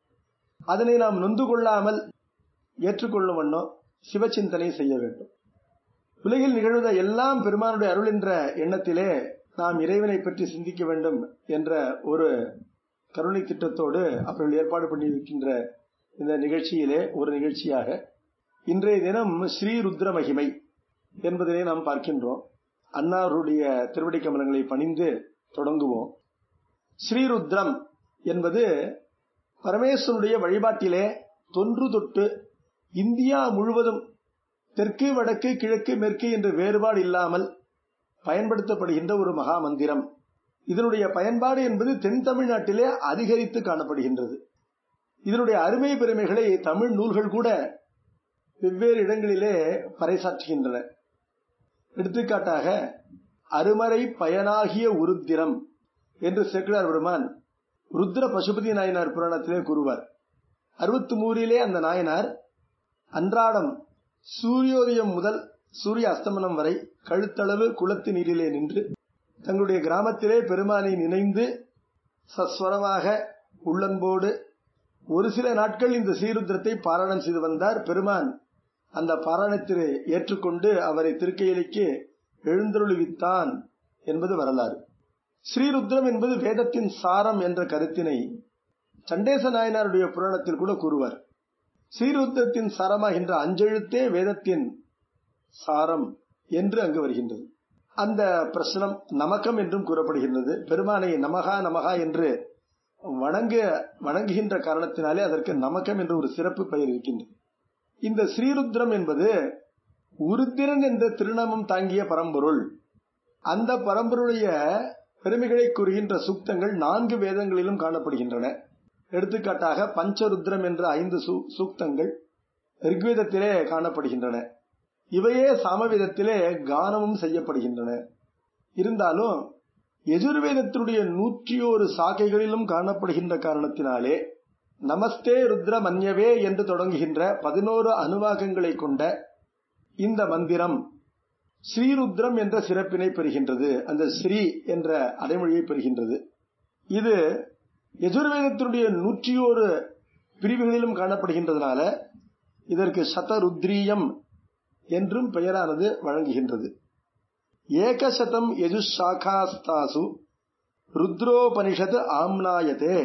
அதனை நாம் நொந்து கொள்ளாமல் ஏற்றுக்கொள்ளும் வண்ணம் சிவச்சிந்தனை செய்ய வேண்டும் உலகில் நிகழ்வத எல்லாம் பெருமானுடைய அருள் என்ற எண்ணத்திலே நாம் இறைவனை பற்றி சிந்திக்க வேண்டும் என்ற ஒரு கருணை திட்டத்தோடு அவர்கள் ஏற்பாடு பண்ணியிருக்கின்ற இந்த நிகழ்ச்சியிலே ஒரு நிகழ்ச்சியாக இன்றைய தினம் ஸ்ரீ ருத்ர மகிமை என்பதனை நாம் பார்க்கின்றோம் அன்னாருடைய திருவடி கமலங்களை பணிந்து தொடங்குவோம் ஸ்ரீருத்ரம் என்பது பரமேஸ்வருடைய வழிபாட்டிலே தொன்று தொட்டு இந்தியா முழுவதும் தெற்கு வடக்கு கிழக்கு மேற்கு என்ற வேறுபாடு இல்லாமல் பயன்படுத்தப்படுகின்ற ஒரு மகா மந்திரம் இதனுடைய பயன்பாடு என்பது தென் தமிழ்நாட்டிலே அதிகரித்து காணப்படுகின்றது இதனுடைய அருமை பெருமைகளை தமிழ் நூல்கள் கூட வெவ்வேறு இடங்களிலே பறைசாற்றுகின்றன எடுத்துக்காட்டாக அருமறை பயனாகிய உருத்திரம் என்று சேக்கிழார் பெருமான் ருத்ர பசுபதி நாயனார் புராணத்திலே கூறுவார் அறுபத்தி மூறிலே அந்த நாயனார் அன்றாடம் சூரியோதயம் முதல் சூரிய அஸ்தமனம் வரை கழுத்தளவு குளத்து நீரிலே நின்று தங்களுடைய கிராமத்திலே பெருமானை நினைந்து சஸ்வரமாக உள்ளன்போடு ஒரு சில நாட்கள் இந்த ஸ்ரீருத்ரத்தை பாராயணம் செய்து வந்தார் பெருமான் அந்த பாராயணத்திலே ஏற்றுக்கொண்டு அவரை திருக்கையிலைக்கு எழுந்தருளிவித்தான் என்பது வரலாறு ஸ்ரீருத்ரம் என்பது வேதத்தின் சாரம் என்ற கருத்தினை சண்டேச நாயனாருடைய புராணத்தில் கூட கூறுவார் ஸ்ரீருத்ரத்தின் சாரமாகின்ற அஞ்செழுத்தே வேதத்தின் சாரம் என்று அங்கு வருகின்றது அந்த பிரசனம் நமக்கம் என்றும் கூறப்படுகின்றது பெருமானை நமகா நமகா என்று வணங்க வணங்குகின்ற காரணத்தினாலே அதற்கு நமக்கம் என்று ஒரு சிறப்பு பெயர் இருக்கின்றது இந்த ஸ்ரீருத்ரம் என்பது உருத்திரன் என்ற திருநாமம் தாங்கிய பரம்பொருள் அந்த பரம்பொருடைய பெருமைகளை கூறுகின்ற சூக்தங்கள் நான்கு வேதங்களிலும் காணப்படுகின்றன எடுத்துக்காட்டாக பஞ்சருத்ரம் என்ற ஐந்து சூக்தங்கள் ரிக்வேதத்திலே காணப்படுகின்றன இவையே சாமவேதத்திலே கானமும் செய்யப்படுகின்றன இருந்தாலும் எஜுர்வேதத்தினுடைய நூற்றி ஒரு சாக்கைகளிலும் காணப்படுகின்ற காரணத்தினாலே நமஸ்தே ருத்ர மன்யவே என்று தொடங்குகின்ற பதினோரு அனுவாகங்களை கொண்ட இந்த மந்திரம் ஸ்ரீருத்ரம் என்ற சிறப்பினை பெறுகின்றது அந்த ஸ்ரீ என்ற அடைமொழியை பெறுகின்றது இது எஜுர்வேதத்தினுடைய நூற்றி ஒரு பிரிவுகளிலும் காணப்படுகின்றதுனால இதற்கு சதருத்ரீயம் என்றும் பெயரானது வழங்குகின்றது ஏகசதம் யஜுஷாகாஸ்தாசு ருத்ரோபனிஷத் ஆம்னாயதே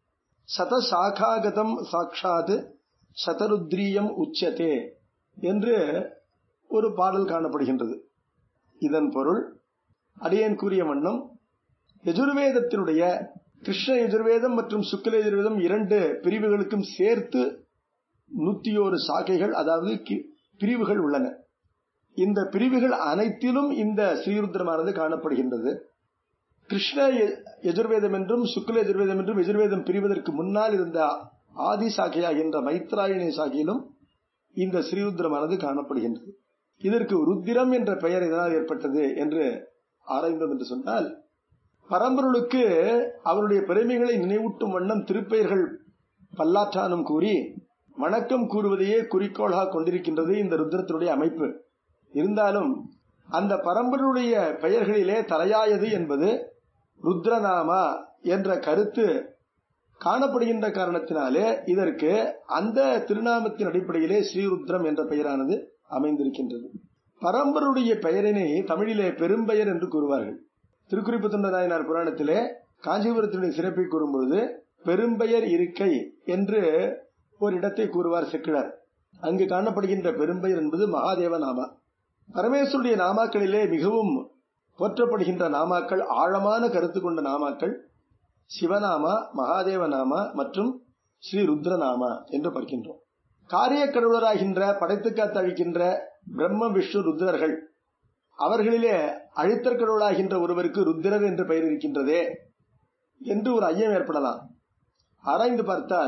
சதசாகாகதம் சாட்சாத் சதருத்ரீயம் உச்சதே என்று ஒரு பாடல் காணப்படுகின்றது இதன் பொருள் அடியேன் கூறிய வண்ணம் எஜுர்வேதத்தினுடைய கிருஷ்ண எஜுர்வேதம் மற்றும் சுக்ல எஜுர்வேதம் இரண்டு பிரிவுகளுக்கும் சேர்த்து நூத்தி ஒரு சாக்கைகள் அதாவது பிரிவுகள் உள்ளன இந்த பிரிவுகள் அனைத்திலும் இந்த ஸ்ரீருத்ரமானது காணப்படுகின்றது கிருஷ்ண எஜுர்வேதம் என்றும் சுக்ல எஜுர்வேதம் என்றும் எஜுர்வேதம் பிரிவதற்கு முன்னால் இருந்த ஆதி சாக்கையாகின்ற மைத்ராயணி சாக்கையிலும் இந்த ஸ்ரீருத்ரமானது காணப்படுகின்றது இதற்கு ருத்திரம் என்ற பெயர் இதனால் ஏற்பட்டது என்று ஆராய்ந்தோம் என்று சொன்னால் பரம்பொருளுக்கு அவருடைய பெருமைகளை நினைவூட்டும் வண்ணம் திருப்பெயர்கள் பல்லாற்றானும் கூறி வணக்கம் கூறுவதையே குறிக்கோளாக கொண்டிருக்கின்றது இந்த ருத்ரத்தினுடைய அமைப்பு இருந்தாலும் அந்த பரம்பருடைய பெயர்களிலே தலையாயது என்பது ருத்ரநாமா என்ற கருத்து காணப்படுகின்ற காரணத்தினாலே இதற்கு அந்த திருநாமத்தின் அடிப்படையிலே ஸ்ரீருத்ரம் என்ற பெயரானது அமைந்திருக்கின்றது பரம்பருடைய பெயரினை தமிழிலே பெரும்பெயர் என்று கூறுவார்கள் திருக்குறிப்பு தொண்ட நாயனார் புராணத்திலே காஞ்சிபுரத்தினுடைய சிறப்பை கூறும்பொழுது பெரும்பெயர் இருக்கை என்று ஒரு இடத்தை கூறுவார் செக்கிழார் அங்கு காணப்படுகின்ற பெரும்பெயர் என்பது மகாதேவ நாமா பரமேஸ்வருடைய நாமாக்களிலே மிகவும் போற்றப்படுகின்ற நாமாக்கள் ஆழமான கருத்து கொண்ட நாமாக்கள் சிவநாமா மகாதேவ நாமா மற்றும் ஸ்ரீ ருத்ரநாமா என்று பார்க்கின்றோம் காரிய கடவுளராகின்ற படைத்து காத்து அழிக்கின்ற பிரம்ம விஷ்ணு ருத்ரர்கள் அவர்களிலே அழித்தற் கடவுளாகின்ற ஒருவருக்கு ருத்ரர் என்று பெயர் இருக்கின்றதே என்று ஒரு ஐயம் ஏற்படலாம் ஆராய்ந்து பார்த்தால்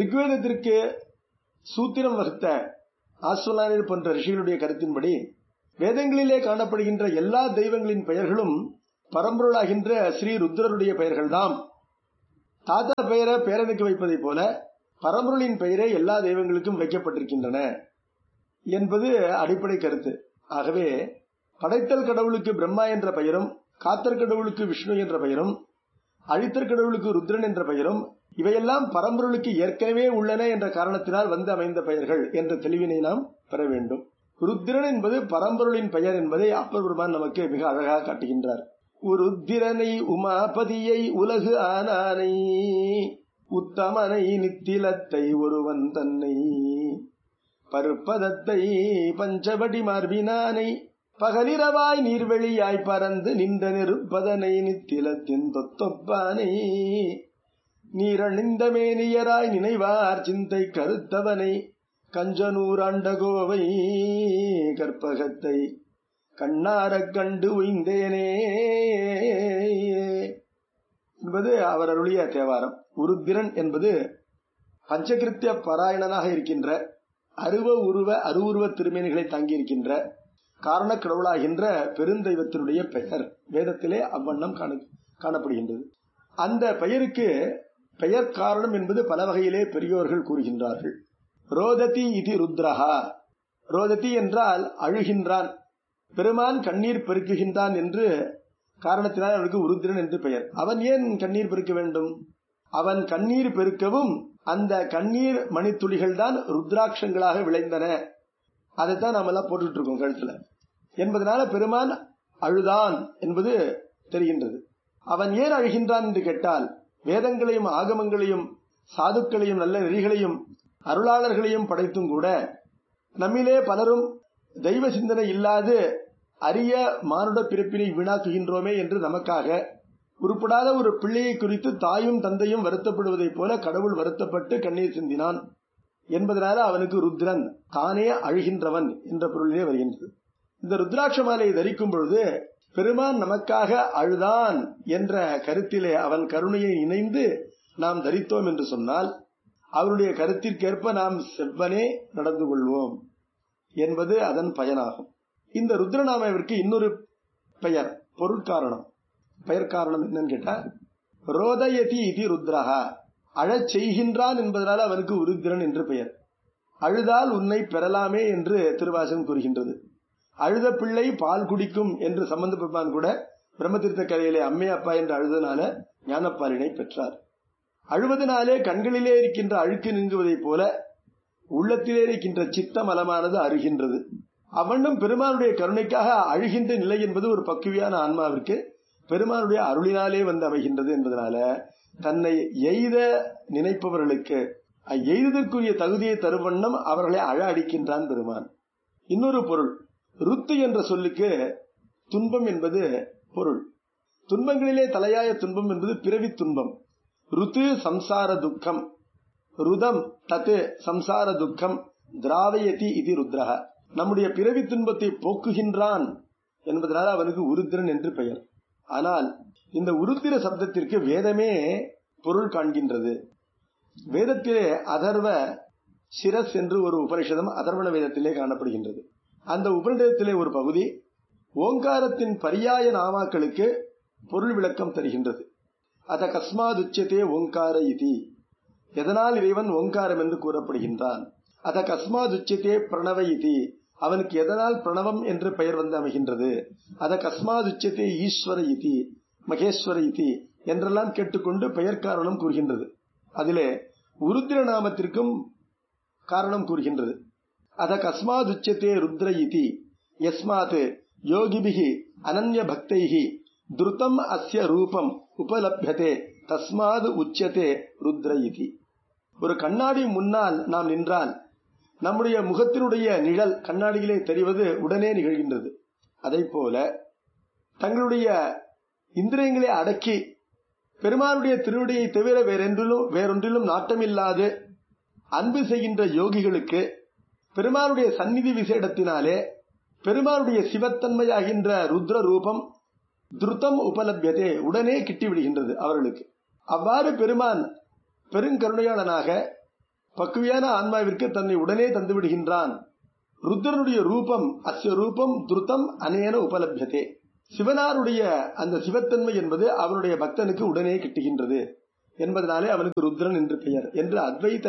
ரிக்வேதத்திற்கு சூத்திரம் வகுத்த ஆஸ்வலானியர் போன்ற ரிஷிகளுடைய கருத்தின்படி வேதங்களிலே காணப்படுகின்ற எல்லா தெய்வங்களின் பெயர்களும் பரம்பொருளாகின்ற ஸ்ரீ ருத்ரருடைய பெயர்கள்தாம் தாத்தா பெயரை பேரனுக்கு வைப்பதைப் போல பரம்பொருளின் பெயரே எல்லா தெய்வங்களுக்கும் வைக்கப்பட்டிருக்கின்றன என்பது அடிப்படை கருத்து ஆகவே படைத்தல் கடவுளுக்கு பிரம்மா என்ற பெயரும் காத்தற் கடவுளுக்கு விஷ்ணு என்ற பெயரும் அழித்தற் கடவுளுக்கு ருத்ரன் என்ற பெயரும் இவையெல்லாம் பரம்பொருளுக்கு ஏற்கனவே உள்ளன என்ற காரணத்தினால் வந்து அமைந்த பெயர்கள் என்ற தெளிவினை நாம் பெற வேண்டும் ருத்திரன் என்பது பரம்பொருளின் பெயர் என்பதை அப்பர் பெருமான் நமக்கு மிக அழகாக காட்டுகின்றார் உருத்திரனை உமாபதியை உலகு ஆனானை உத்தமனை நித்திலத்தை ஒருவன் தன்னை பருப்பதத்தை பஞ்சவடி மார்பினானை பகலிரவாய் நீர்வெளியாய் பறந்து நின்ற நெருப்பதனை நித்திலத்தின் தொத்தொப்பானை நீரணிந்த மேனியராய் நினைவார் சிந்தை கருத்தவனை கஞ்சனூராண்ட கோவை கற்பகத்தை கண்ணாரக் கண்டு உய்ந்தேனே என்பது அவர் அருளிய தேவாரம் உருத்திரன் என்பது பஞ்சகிருத்திய பாராயணனாக இருக்கின்ற அருவ உருவ அருவுருவ திருமேனிகளை தாங்கியிருக்கின்ற காரண கடவுளாகின்ற பெருந்தெய்வத்தினுடைய பெயர் வேதத்திலே அவ்வண்ணம் காண காணப்படுகின்றது அந்த பெயருக்கு பெயர் காரணம் என்பது பல வகையிலே பெரியோர்கள் கூறுகின்றார்கள் ரோததி இது ருத்ரஹா ரோததி என்றால் அழுகின்றான் பெருமான் கண்ணீர் பெருக்குகின்றான் என்று காரணத்தினால் அவனுக்கு உருத்திரன் என்று பெயர் அவன் ஏன் கண்ணீர் பெருக்க வேண்டும் அவன் கண்ணீர் பெருக்கவும் அந்த கண்ணீர் மணித்துளிகள் தான் ருத்ராட்சங்களாக விளைந்தன அதைத்தான் நாம எல்லாம் போட்டுட்டு இருக்கோம் கழுத்துல என்பதனால பெருமான் அழுதான் என்பது தெரிகின்றது அவன் ஏன் அழுகின்றான் என்று கேட்டால் வேதங்களையும் ஆகமங்களையும் சாதுக்களையும் நல்ல நெறிகளையும் அருளாளர்களையும் படைத்தும் கூட நம்மிலே பலரும் தெய்வ சிந்தனை இல்லாது அரிய மானுட பிறப்பினை வீணாக்குகின்றோமே என்று நமக்காக உருப்படாத ஒரு பிள்ளையை குறித்து தாயும் தந்தையும் வருத்தப்படுவதைப் போல கடவுள் வருத்தப்பட்டு கண்ணீர் சிந்தினான் என்பதனால அவனுக்கு ருத்ரன் தானே அழுகின்றவன் என்ற பொருளிலே வருகின்றது இந்த ருத்ராட்ச மாலையை தரிக்கும் பொழுது பெருமான் நமக்காக அழுதான் என்ற கருத்திலே அவன் கருணையை இணைந்து நாம் தரித்தோம் என்று சொன்னால் அவருடைய கருத்திற்கேற்ப நாம் செவ்வனே நடந்து கொள்வோம் என்பது அதன் பயனாகும் இந்த ருத்ரநாமாவிற்கு இன்னொரு பெயர் பொருட்காரணம் பெயர் காரணம் என்னன்னு கேட்டா ரோதயதி இது ருத்ரஹா அழச் செய்கின்றான் என்பதனால் அவனுக்கு உருத்திரன் என்று பெயர் அழுதால் உன்னை பெறலாமே என்று திருவாசகம் கூறுகின்றது அழுத பிள்ளை பால் குடிக்கும் என்று சம்பந்த பெருமான் கூட பிரம்மதீர்த்த கரையிலே அம்மே அப்பா என்று அழுதனால ஞானப்பாலினை பெற்றார் அழுவதனாலே கண்களிலே இருக்கின்ற அழுக்கு நீங்குவதைப் போல உள்ளத்திலே இருக்கின்ற சித்த மலமானது அருகின்றது அவ்வண்ணம் பெருமானுடைய கருணைக்காக அழுகின்ற நிலை என்பது ஒரு பக்குவியான ஆன்மாவிற்கு பெருமானுடைய அருளினாலே வந்து அமைகின்றது என்பதனால தன்னை எய்த நினைப்பவர்களுக்கு எய்ததற்குரிய தகுதியை தரும் வண்ணம் அவர்களை அழ அடிக்கின்றான் பெருமான் இன்னொரு பொருள் ருத்து என்ற சொல்லுக்கு துன்பம் என்பது பொருள் துன்பங்களிலே தலையாய துன்பம் என்பது பிறவி துன்பம் ருத்து சம்சார துக்கம் ருதம் தத்து சம்சார துக்கம் திராவயதி இது ருத்ரஹ நம்முடைய பிறவி துன்பத்தை போக்குகின்றான் என்பதனால் அவனுக்கு உருத்திரன் என்று பெயர் ஆனால் இந்த உருத்திர சப்தத்திற்கு வேதமே பொருள் காண்கின்றது வேதத்திலே அதர்வ சிரஸ் என்று ஒரு உபனிஷதம் அதர்வண வேதத்திலே காணப்படுகின்றது அந்த உபனிஷதத்திலே ஒரு பகுதி ஓங்காரத்தின் பரியாய நாமாக்களுக்கு பொருள் விளக்கம் தருகின்றது அத கஸ்மாதுச்சதே ஓங்கார இதி எதனால் இறைவன் ஓங்காரம் என்று கூறப்படுகின்றான் அத கஸ்மாதுச்சதே பிரணவ இதி அவனுக்கு எதனால் பிரணவம் என்று பெயர் வந்து அமைகின்றது அத கஸ்மாதுச்சதே ஈஸ்வர இதி மகேஸ்வர இதி என்றெல்லாம் கேட்டுக்கொண்டு பெயர் காரணம் கூறுகின்றது அதிலே உருத்திர நாமத்திற்கும் காரணம் கூறுகின்றது அத கஸ்மாதுச்சதே ருத்ர இதி யஸ்மாத் யோகிபிகி அனன்ய பக்தைகி திருத்தம் அஸ்ய ரூபம் உபலப்யதே தஸ்மாது உச்சதே ருத்ர இதி ஒரு கண்ணாடி முன்னால் நாம் நின்றால் நம்முடைய முகத்தினுடைய நிழல் கண்ணாடியிலே தெரிவது உடனே நிகழ்கின்றது அதை போல தங்களுடைய இந்திரியங்களை அடக்கி பெருமானுடைய திருவடியை தவிர வேறென்றிலும் வேறொன்றிலும் நாட்டமில்லாது அன்பு செய்கின்ற யோகிகளுக்கு பெருமானுடைய சந்நிதி விசேடத்தினாலே பெருமானுடைய சிவத்தன்மையாகின்ற ருத்ர ரூபம் துருத்தம் உபலபியதே உடனே கிட்டி விடுகின்றது அவர்களுக்கு அவ்வாறு பெருமான் பெருங்கருணையாளனாக பக்குவியான ஆன்மாவிற்கு தன்னை உடனே தந்து விடுகின்றான் ருத்ரனுடைய ரூபம் அஸ்ய ரூபம் துருத்தம் அனேன உபலபியதே சிவனாருடைய அந்த சிவத்தன்மை என்பது அவனுடைய பக்தனுக்கு உடனே கிட்டுகின்றது என்பதனாலே அவனுக்கு ருத்ரன் என்று பெயர் என்று அத்வைத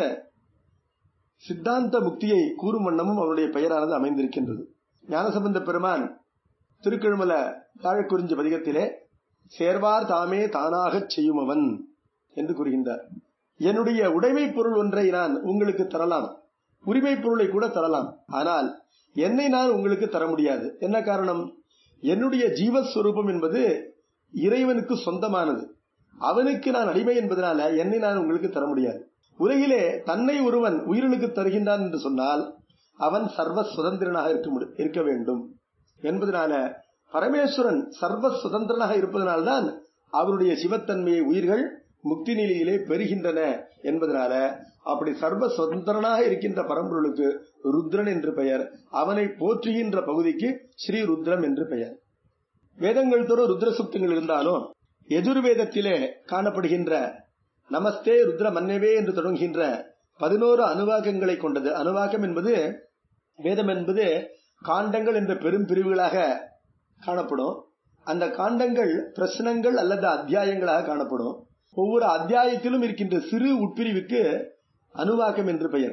சித்தாந்த முக்தியை கூறும் வண்ணமும் அவருடைய பெயரானது அமைந்திருக்கின்றது ஞானசம்பந்த பெருமான் திருக்கழுமல தாழக்குறிஞ்சி பதிகத்திலே சேர்வார் தாமே தானாகச் செய்யுமவன் என்று கூறுகின்றார் என்னுடைய உடைமை பொருள் ஒன்றை நான் உங்களுக்கு தரலாம் உரிமை பொருளை கூட தரலாம் ஆனால் என்னை நான் உங்களுக்கு தர முடியாது என்ன காரணம் என்னுடைய ஜீவஸ்வரூபம் என்பது இறைவனுக்கு சொந்தமானது அவனுக்கு நான் அடிமை என்பதனால என்னை நான் உங்களுக்கு தர முடியாது உலகிலே தன்னை ஒருவன் உயிர்களுக்கு தருகின்றான் என்று சொன்னால் அவன் சர்வ சுதந்திரனாக இருக்க முடி- இருக்க வேண்டும் என்பதனால பரமேஸ்வரன் சர்வ சுதந்திரனாக இருப்பதனால்தான் அவருடைய சிவத்தன்மையை உயிர்கள் முக்தி நிலையிலே பெறுகின்றன என்பதனால அப்படி சர்வ சுதந்திரனாக இருக்கின்ற பரம்பொருளுக்கு ருத்ரன் என்று பெயர் அவனை போற்றுகின்ற பகுதிக்கு ஸ்ரீ ருத்ரம் என்று பெயர் வேதங்கள் தோறும் ருத்ர சுக்தங்கள் இருந்தாலும் எஜுர்வேதத்திலே காணப்படுகின்ற நமஸ்தே ருத்ர மன்னவே என்று தொடங்குகின்ற பதினோரு அனுவாகங்களை கொண்டது அனுவாகம் என்பது வேதம் என்பது காண்டங்கள் என்ற பெரும் பிரிவுகளாக காணப்படும் அந்த காண்டங்கள் பிரச்சனங்கள் அல்லது அத்தியாயங்களாக காணப்படும் ஒவ்வொரு அத்தியாயத்திலும் இருக்கின்ற சிறு உட்பிரிவுக்கு அனுவாக்கம் என்று பெயர்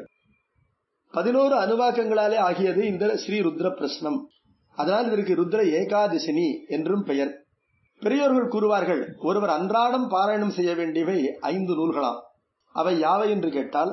பதினோரு அனுவாக்கங்களாலே ஆகியது இந்த ஸ்ரீ ருத்ர பிரஸ்னம் அதனால் இதற்கு ருத்ர ஏகாதசினி என்றும் பெயர் பெரியோர்கள் கூறுவார்கள் ஒருவர் அன்றாடம் பாராயணம் செய்ய வேண்டியவை ஐந்து நூல்களாம் அவை யாவை என்று கேட்டால்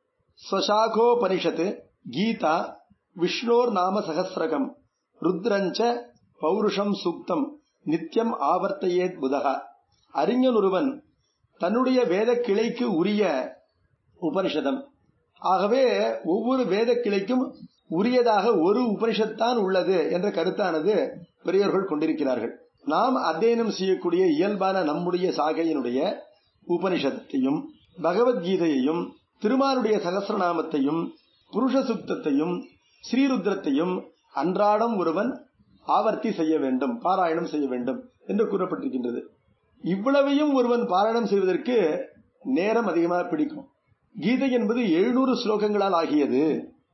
ஸ்வசாகோபனிஷத்து கீதா விஷ்ணோர் நாம சகசிரகம் ருத்ரஞ்ச பௌருஷம் சூக்தம் நித்தியம் ஆவர்த்தையேத் புதகா அறிஞன் ஒருவன் தன்னுடைய வேத கிளைக்கு உரிய உபனிஷதம் ஆகவே ஒவ்வொரு வேத கிளைக்கும் உரியதாக ஒரு உபனிஷத்தான் உள்ளது என்ற கருத்தானது பெரியவர்கள் கொண்டிருக்கிறார்கள் நாம் அத்தியனம் செய்யக்கூடிய இயல்பான நம்முடைய சாகையினுடைய உபனிஷத்தையும் பகவத்கீதையையும் திருமாலுடைய சகசிரநாமத்தையும் புருஷ சுத்தத்தையும் ஸ்ரீருத்ரத்தையும் அன்றாடம் ஒருவன் ஆவர்த்தி செய்ய வேண்டும் பாராயணம் செய்ய வேண்டும் என்று கூறப்பட்டிருக்கின்றது இவ்வளவையும் ஒருவன் பாராயணம் செய்வதற்கு நேரம் அதிகமாக பிடிக்கும் கீதை என்பது எழுநூறு ஸ்லோகங்களால் ஆகியது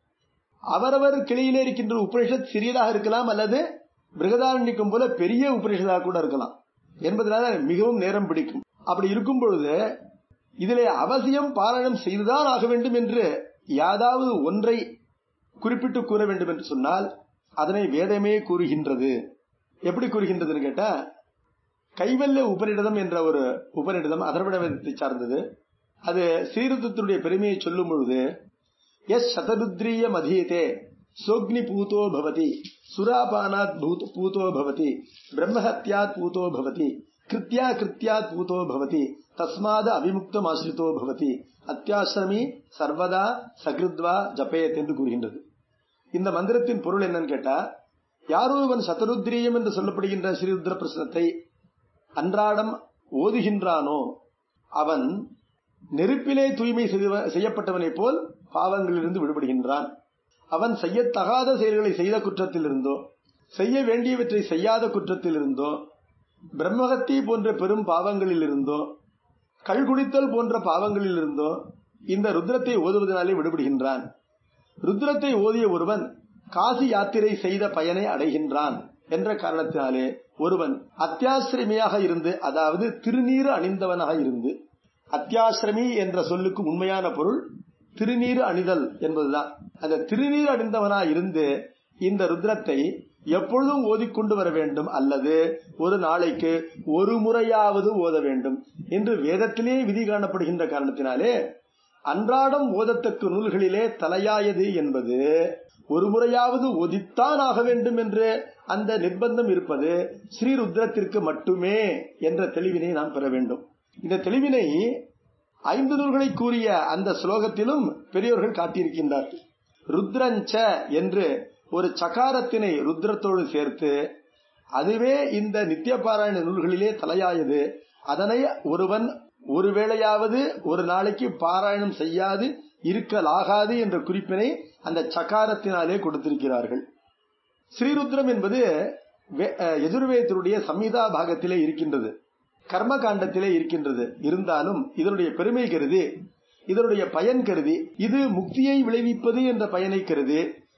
அவரவர் கிளையிலே இருக்கின்ற உபனிஷத் சிறியதாக இருக்கலாம் அல்லது பிருகதாரண்யக்கும் போல பெரிய உபனிஷதாக கூட இருக்கலாம் என்பதனால மிகவும் நேரம் பிடிக்கும் அப்படி இருக்கும் பொழுது இதிலே அவசியம் பாராயணம் செய்துதான் ஆக வேண்டும் என்று யாதாவது ஒன்றை குறிப்பிட்டு கூற வேண்டும் என்று சொன்னால் அதனை வேதமே கூறுகின்றது எப்படி கூறுகின்றதுன்னு கேட்டா கைவல்ல உபநிடதம் என்ற ஒரு உபநிடதம் அதர்வண வேதத்தை சார்ந்தது அது ஸ்ரீருத்தத்தினுடைய பெருமையை சொல்லும் பொழுது எஸ் சதருத்ரிய மதீதே சோக்னி பூதோ பவதி சுராபானாத் பூத் பூதோ பவதி பிரம்மஹத்யாத் பூதோ பவதி கிருத்யா கிருத்யாத் பூதோ பவதி தஸ்மாத அவிமுக்தம் ஆசிரித்தோ பவதி அத்தியாசிரமி சர்வதா சகிருத்வா ஜபேத் என்று கூறுகின்றது இந்த மந்திரத்தின் பொருள் என்னன்னு கேட்டா யாரொருவன் சதருத்ரியம் என்று சொல்லப்படுகின்ற ஸ்ரீருத்ர பிரசனத்தை அன்றாடம் ஓதுகின்றானோ அவன் நெருப்பிலே தூய்மை செய்தவ- செய்யப்பட்டவனைப் போல் பாவங்களிலிருந்து விடுபடுகின்றான் அவன் செய்யத்தகாத செயல்களை செய்த குற்றத்திலிருந்தோ செய்ய வேண்டியவற்றை செய்யாத குற்றத்திலிருந்தோ பிரம்மகத்தி போன்ற பெரும் பாவங்களிலிருந்தோ கள்குடித்தல் போன்ற பாவங்களிலிருந்தோ இந்த ருத்ரத்தை ஓதுவதனாலே விடுபடுகின்றான் ருத்ரத்தை ஓதிய ஒருவன் காசி யாத்திரை செய்த பயனை அடைகின்றான் என்ற காரணத்தினாலே ஒருவன் அத்தியாசிரமியாக இருந்து அதாவது திருநீறு அணிந்தவனாக இருந்து அத்தியாசிரமி என்ற சொல்லுக்கு உண்மையான பொருள் திருநீறு அணிதல் என்பதுதான் அந்த திருநீறு அணிந்தவனாக இருந்து இந்த ருத்ரத்தை எப்பொழுதும் ஓதிக்கொண்டு வர வேண்டும் அல்லது ஒரு நாளைக்கு ஒரு முறையாவது ஓத வேண்டும் என்று வேதத்திலே விதி காணப்படுகின்ற காரணத்தினாலே அன்றாடம் ஓதத்தக்க நூல்களிலே தலையாயது என்பது ஒரு முறையாவது ஒதித்தான் ஆக வேண்டும் என்று அந்த நிர்பந்தம் இருப்பது ஸ்ரீருத்ரத்திற்கு மட்டுமே என்ற தெளிவினை நாம் பெற வேண்டும் இந்த தெளிவினை ஐந்து நூல்களை கூறிய அந்த ஸ்லோகத்திலும் பெரியோர்கள் காட்டியிருக்கின்றார்கள் ருத்ரஞ்ச என்று ஒரு சகாரத்தினை ருத்ரத்தோடு சேர்த்து அதுவே இந்த நித்திய பாராயண நூல்களிலே தலையாயது அதனை ஒருவன் ஒரு வேளையாவது ஒரு நாளைக்கு பாராயணம் செய்யாது இருக்கலாகாது என்ற குறிப்பினை அந்த சகாரத்தினாலே கொடுத்திருக்கிறார்கள் ஸ்ரீருத்ரம் என்பது வே- அஹ், எஜுர்வேதத்தினுடைய சம்ஹிதா பாகத்திலே இருக்கின்றது கர்ம காண்டத்திலே இருக்கின்றது இருந்தாலும் இதனுடைய பெருமை கருதி இதனுடைய பயன் கருதி இது முக்தியை விளைவிப்பது என்ற பயனை கருதி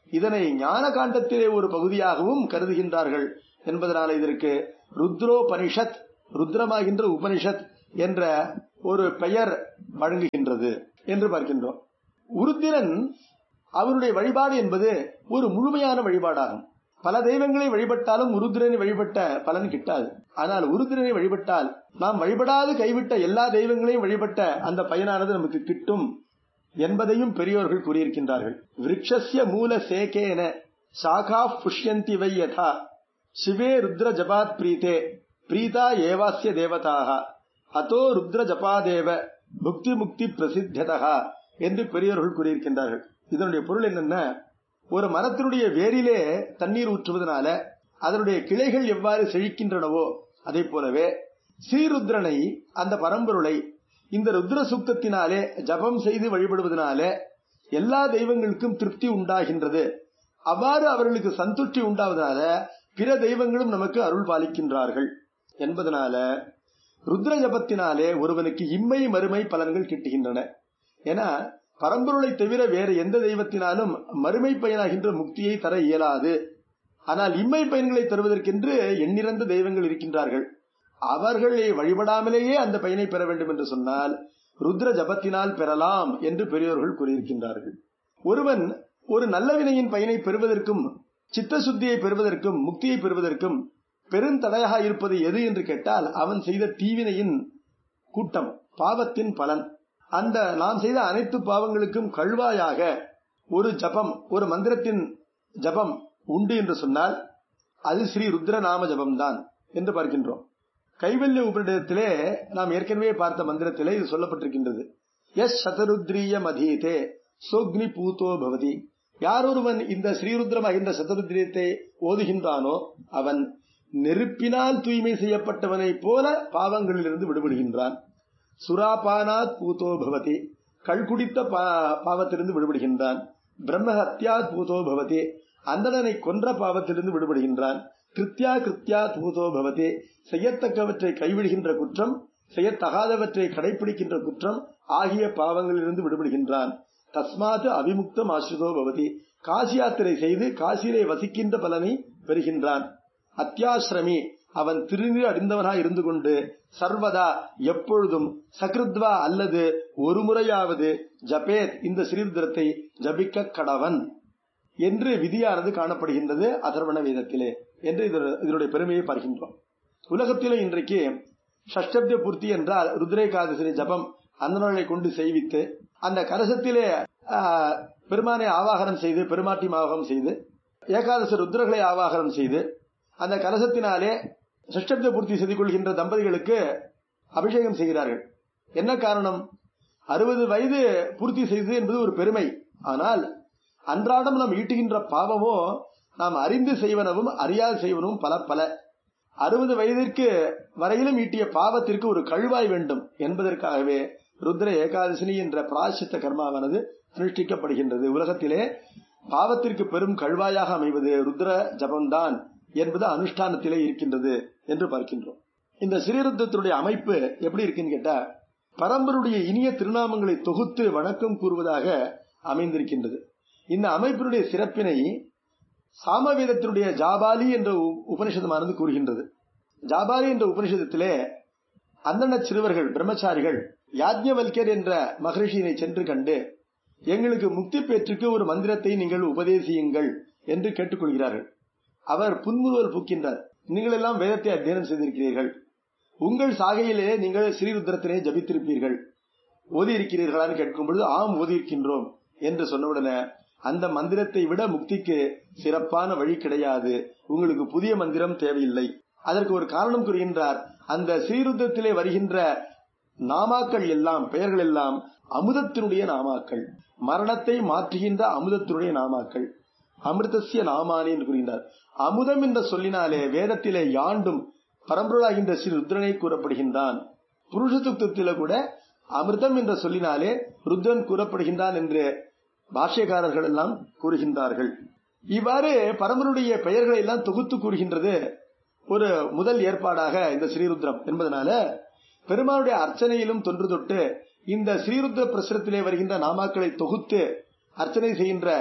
இதனை ஞான காண்டத்திலே ஒரு பகுதியாகவும் கருதுகின்றார்கள் என்பதனால இதற்கு ருத்ரோபனிஷத் ருத்ரமாகின்ற உபனிஷத் என்ற ஒரு பெயர் வழங்குகின்றது என்று பார்க்கின்றோம் உருத்திரன் அவருடைய வழிபாடு என்பது ஒரு முழுமையான வழிபாடாகும் பல தெய்வங்களை வழிபட்டாலும் உருத்திரனை வழிபட்ட பலன் கிட்டாது ஆனால் உருத்திரனை வழிபட்டால் நாம் வழிபடாது கைவிட்ட எல்லா தெய்வங்களையும் வழிபட்ட அந்த பயனானது நமக்கு கிட்டும் என்பதையும் பெரியோர்கள் கூறியிருக்கின்றார்கள் விரக்ஷஸ்ய மூல சேகேன சாகா புஷ்யந்தி வை யதா சிவே ருத்ர ஜபாத் பிரீதே பிரீதா ஏவாஸ்ய தேவதாக அதோ ருத்ர ஜபாதேவ புக்தி முக்தி பிரசித்ததா என்று பெரியோர்கள் கூறியிருக்கின்றார்கள் இதனுடைய பொருள் என்னன்னா ஒரு மரத்தினுடைய வேரிலே தண்ணீர் ஊற்றுவதனால அதனுடைய கிளைகள் எவ்வாறு செழிக்கின்றனவோ அதே போலவே ஸ்ரீருத்ரனை அந்த பரம்பொருளை இந்த ருத்ர சுக்தத்தினாலே ஜபம் செய்து வழிபடுவதனாலே எல்லா தெய்வங்களுக்கும் திருப்தி உண்டாகின்றது அவ்வாறு அவர்களுக்கு சந்துஷ்டி உண்டாவதனால பிற தெய்வங்களும் நமக்கு அருள் பாலிக்கின்றார்கள் என்பதனால ருத்ர ஜபத்தினாலே ஒருவனுக்கு இம்மை மறுமை பலன்கள் கிட்டுகின்றன ஏன்னா பரம்பொருளை தவிர வேறு எந்த தெய்வத்தினாலும் மறுமை பயனாகின்ற முக்தியை தர இயலாது ஆனால் இம்மை பயன்களை தருவதற்கென்று எண்ணிறந்த தெய்வங்கள் இருக்கின்றார்கள் அவர்களை வழிபடாமலேயே அந்த பயனை பெற வேண்டும் என்று சொன்னால் ருத்ர ஜபத்தினால் பெறலாம் என்று பெரியோர்கள் கூறியிருக்கின்றார்கள் ஒருவன் ஒரு நல்ல வினையின் பயனை பெறுவதற்கும் சித்த சுத்தியை பெறுவதற்கும் முக்தியை பெறுவதற்கும் பெருந்தடையாக இருப்பது எது என்று கேட்டால் அவன் செய்த தீவினையின் கூட்டம் பாவத்தின் பலன் அந்த நாம் செய்த அனைத்து பாவங்களுக்கும் கழுவாயாக ஒரு ஜபம் ஒரு மந்திரத்தின் ஜபம் உண்டு என்று சொன்னால் அது ஸ்ரீ ருத்ர நாம ஜபம்தான் என்று பார்க்கின்றோம் கைவல்ய உபரிடத்திலே நாம் ஏற்கனவே பார்த்த மந்திரத்திலே இது சொல்லப்பட்டிருக்கின்றது எஸ் சதருத்ரிய மதீதே சோக்னி பூதோ பவதி யாரொருவன் இந்த ஸ்ரீருத்ரம் அகின்ற சதருத்ரியத்தை ஓதுகின்றானோ அவன் நெருப்பினால் தூய்மை செய்யப்பட்டவனைப் போல பாவங்களிலிருந்து விடுபடுகின்றான் சுராபானாத் பூதோ பவதி கள் குடித்த பாவத்திலிருந்து விடுபடுகின்றான் பிரம்ம ஹத்யாத் பூதோ பவதி அந்தணனை கொன்ற பாவத்திலிருந்து விடுபடுகின்றான் கிருத்யா கிருத்யா பூதோ பவதி செய்யத்தக்கவற்றை கைவிடுகின்ற குற்றம் செய்யத்தகாதவற்றை கடைபிடிக்கின்ற குற்றம் ஆகிய பாவங்களிலிருந்து விடுபடுகின்றான் தஸ்மாத் அவிமுக்தம் ஆசிரிதோ பவதி காசி யாத்திரை செய்து காசியிலே வசிக்கின்ற பலனை பெறுகின்றான் அத்தியாசிரமி அவன் திருநீர் அறிந்தவனாய் இருந்து கொண்டு சர்வதா எப்பொழுதும் சகிருத்வா அல்லது ஒரு முறையாவது ஜபேத் இந்த ஸ்ரீருத்ரத்தை ஜபிக்க கடவன் என்று விதியானது காணப்படுகின்றது அதர்வண வேதத்திலே என்று இதனுடைய பெருமையை பார்க்கின்றோம் உலகத்திலே இன்றைக்கு ஷஷ்டப்த பூர்த்தி என்றால் ருத்ரேகாதசிரி ஜபம் அந்த நாளை கொண்டு செய்வித்து அந்த கலசத்திலே பெருமானை ஆவாகனம் செய்து பெருமாட்டி ஆவாகனம் செய்து ஏகாதசி ருத்ரகளை ஆவாகனம் செய்து அந்த கலசத்தினாலே சஷ்டப்த பூர்த்தி செய்து கொள்கின்ற தம்பதிகளுக்கு அபிஷேகம் செய்கிறார்கள் என்ன காரணம் அறுபது வயது பூர்த்தி செய்தது என்பது ஒரு பெருமை ஆனால் அன்றாடம் நாம் ஈட்டுகின்ற பாவமோ நாம் அறிந்து செய்வனவும் அறியாது செய்வனவும் பல பல அறுபது வயதிற்கு வரையிலும் ஈட்டிய பாவத்திற்கு ஒரு கழுவாய் வேண்டும் என்பதற்காகவே ருத்ர ஏகாதசினி என்ற பிராசித்த கர்மாவானது அனுஷ்டிக்கப்படுகின்றது உலகத்திலே பாவத்திற்கு பெரும் கழுவாயாக அமைவது ருத்ர ஜபம்தான் என்பது அனுஷ்டானத்திலே இருக்கின்றது என்று பார்க்கின்றோம் இந்த ஸ்ரீருத்தத்தினுடைய அமைப்பு எப்படி இருக்குன்னு கேட்டா பரம்பருடைய இனிய திருநாமங்களை தொகுத்து வணக்கம் கூறுவதாக அமைந்திருக்கின்றது இந்த அமைப்பினுடைய சிறப்பினை சாமவேதத்தினுடைய ஜாபாலி என்ற உபனிஷதமானது கூறுகின்றது ஜாபாலி என்ற உபனிஷதத்திலே அந்தன சிறுவர்கள் பிரம்மச்சாரிகள் யாஜ்ஞவல்யர் என்ற மகரிஷியினை சென்று கண்டு எங்களுக்கு முக்தி பெற்றுக்கு ஒரு மந்திரத்தை நீங்கள் உபதேசியுங்கள் என்று கேட்டுக்கொள்கிறார்கள் அவர் புன்முறுவல் பூக்கின்றார் நீங்கள் எல்லாம் வேதத்தை அத்தியனம் செய்திருக்கிறீர்கள் உங்கள் சாகையிலே நீங்கள் ஸ்ரீருத்ரத்தினை ஜபித்திருப்பீர்கள் ஓதி இருக்கிறீர்களான்னு கேட்கும் பொழுது ஆம் ஓதி இருக்கின்றோம் என்று சொன்னவுடனே அந்த மந்திரத்தை விட முக்திக்கு சிறப்பான வழி கிடையாது உங்களுக்கு புதிய மந்திரம் தேவையில்லை அதற்கு ஒரு காரணம் கூறுகின்றார் அந்த ஸ்ரீருத்தத்திலே வருகின்ற நாமாக்கள் எல்லாம் பெயர்கள் எல்லாம் அமுதத்தினுடைய நாமாக்கள் மரணத்தை மாற்றுகின்ற அமுதத்தினுடைய நாமாக்கள் அமிர்தசிய நாமானி என்று கூறுகின்றார் அமுதம் என்ற சொல்லினாலே வேதத்திலே யாண்டும் பரம்பொருளாகின்ற ஸ்ரீ ருத்ரனை கூறப்படுகின்றான் புருஷ துக்கத்தில கூட அமிர்தம் என்ற சொல்லினாலே ருத்ரன் கூறப்படுகின்றான் என்று பாஷ்யக்காரர்கள் எல்லாம் கூறுகின்றார்கள் இவ்வாறு பரம்பருடைய பெயர்களை எல்லாம் தொகுத்து கூறுகின்றது ஒரு முதல் ஏற்பாடாக இந்த ஸ்ரீருத்ரம் என்பதனால பெருமானுடைய அர்ச்சனையிலும் தொன்று தொட்டு இந்த ஸ்ரீருத்ர பிரசுரத்திலே வருகின்ற நாமாக்களை தொகுத்து அர்ச்சனை செய்கின்ற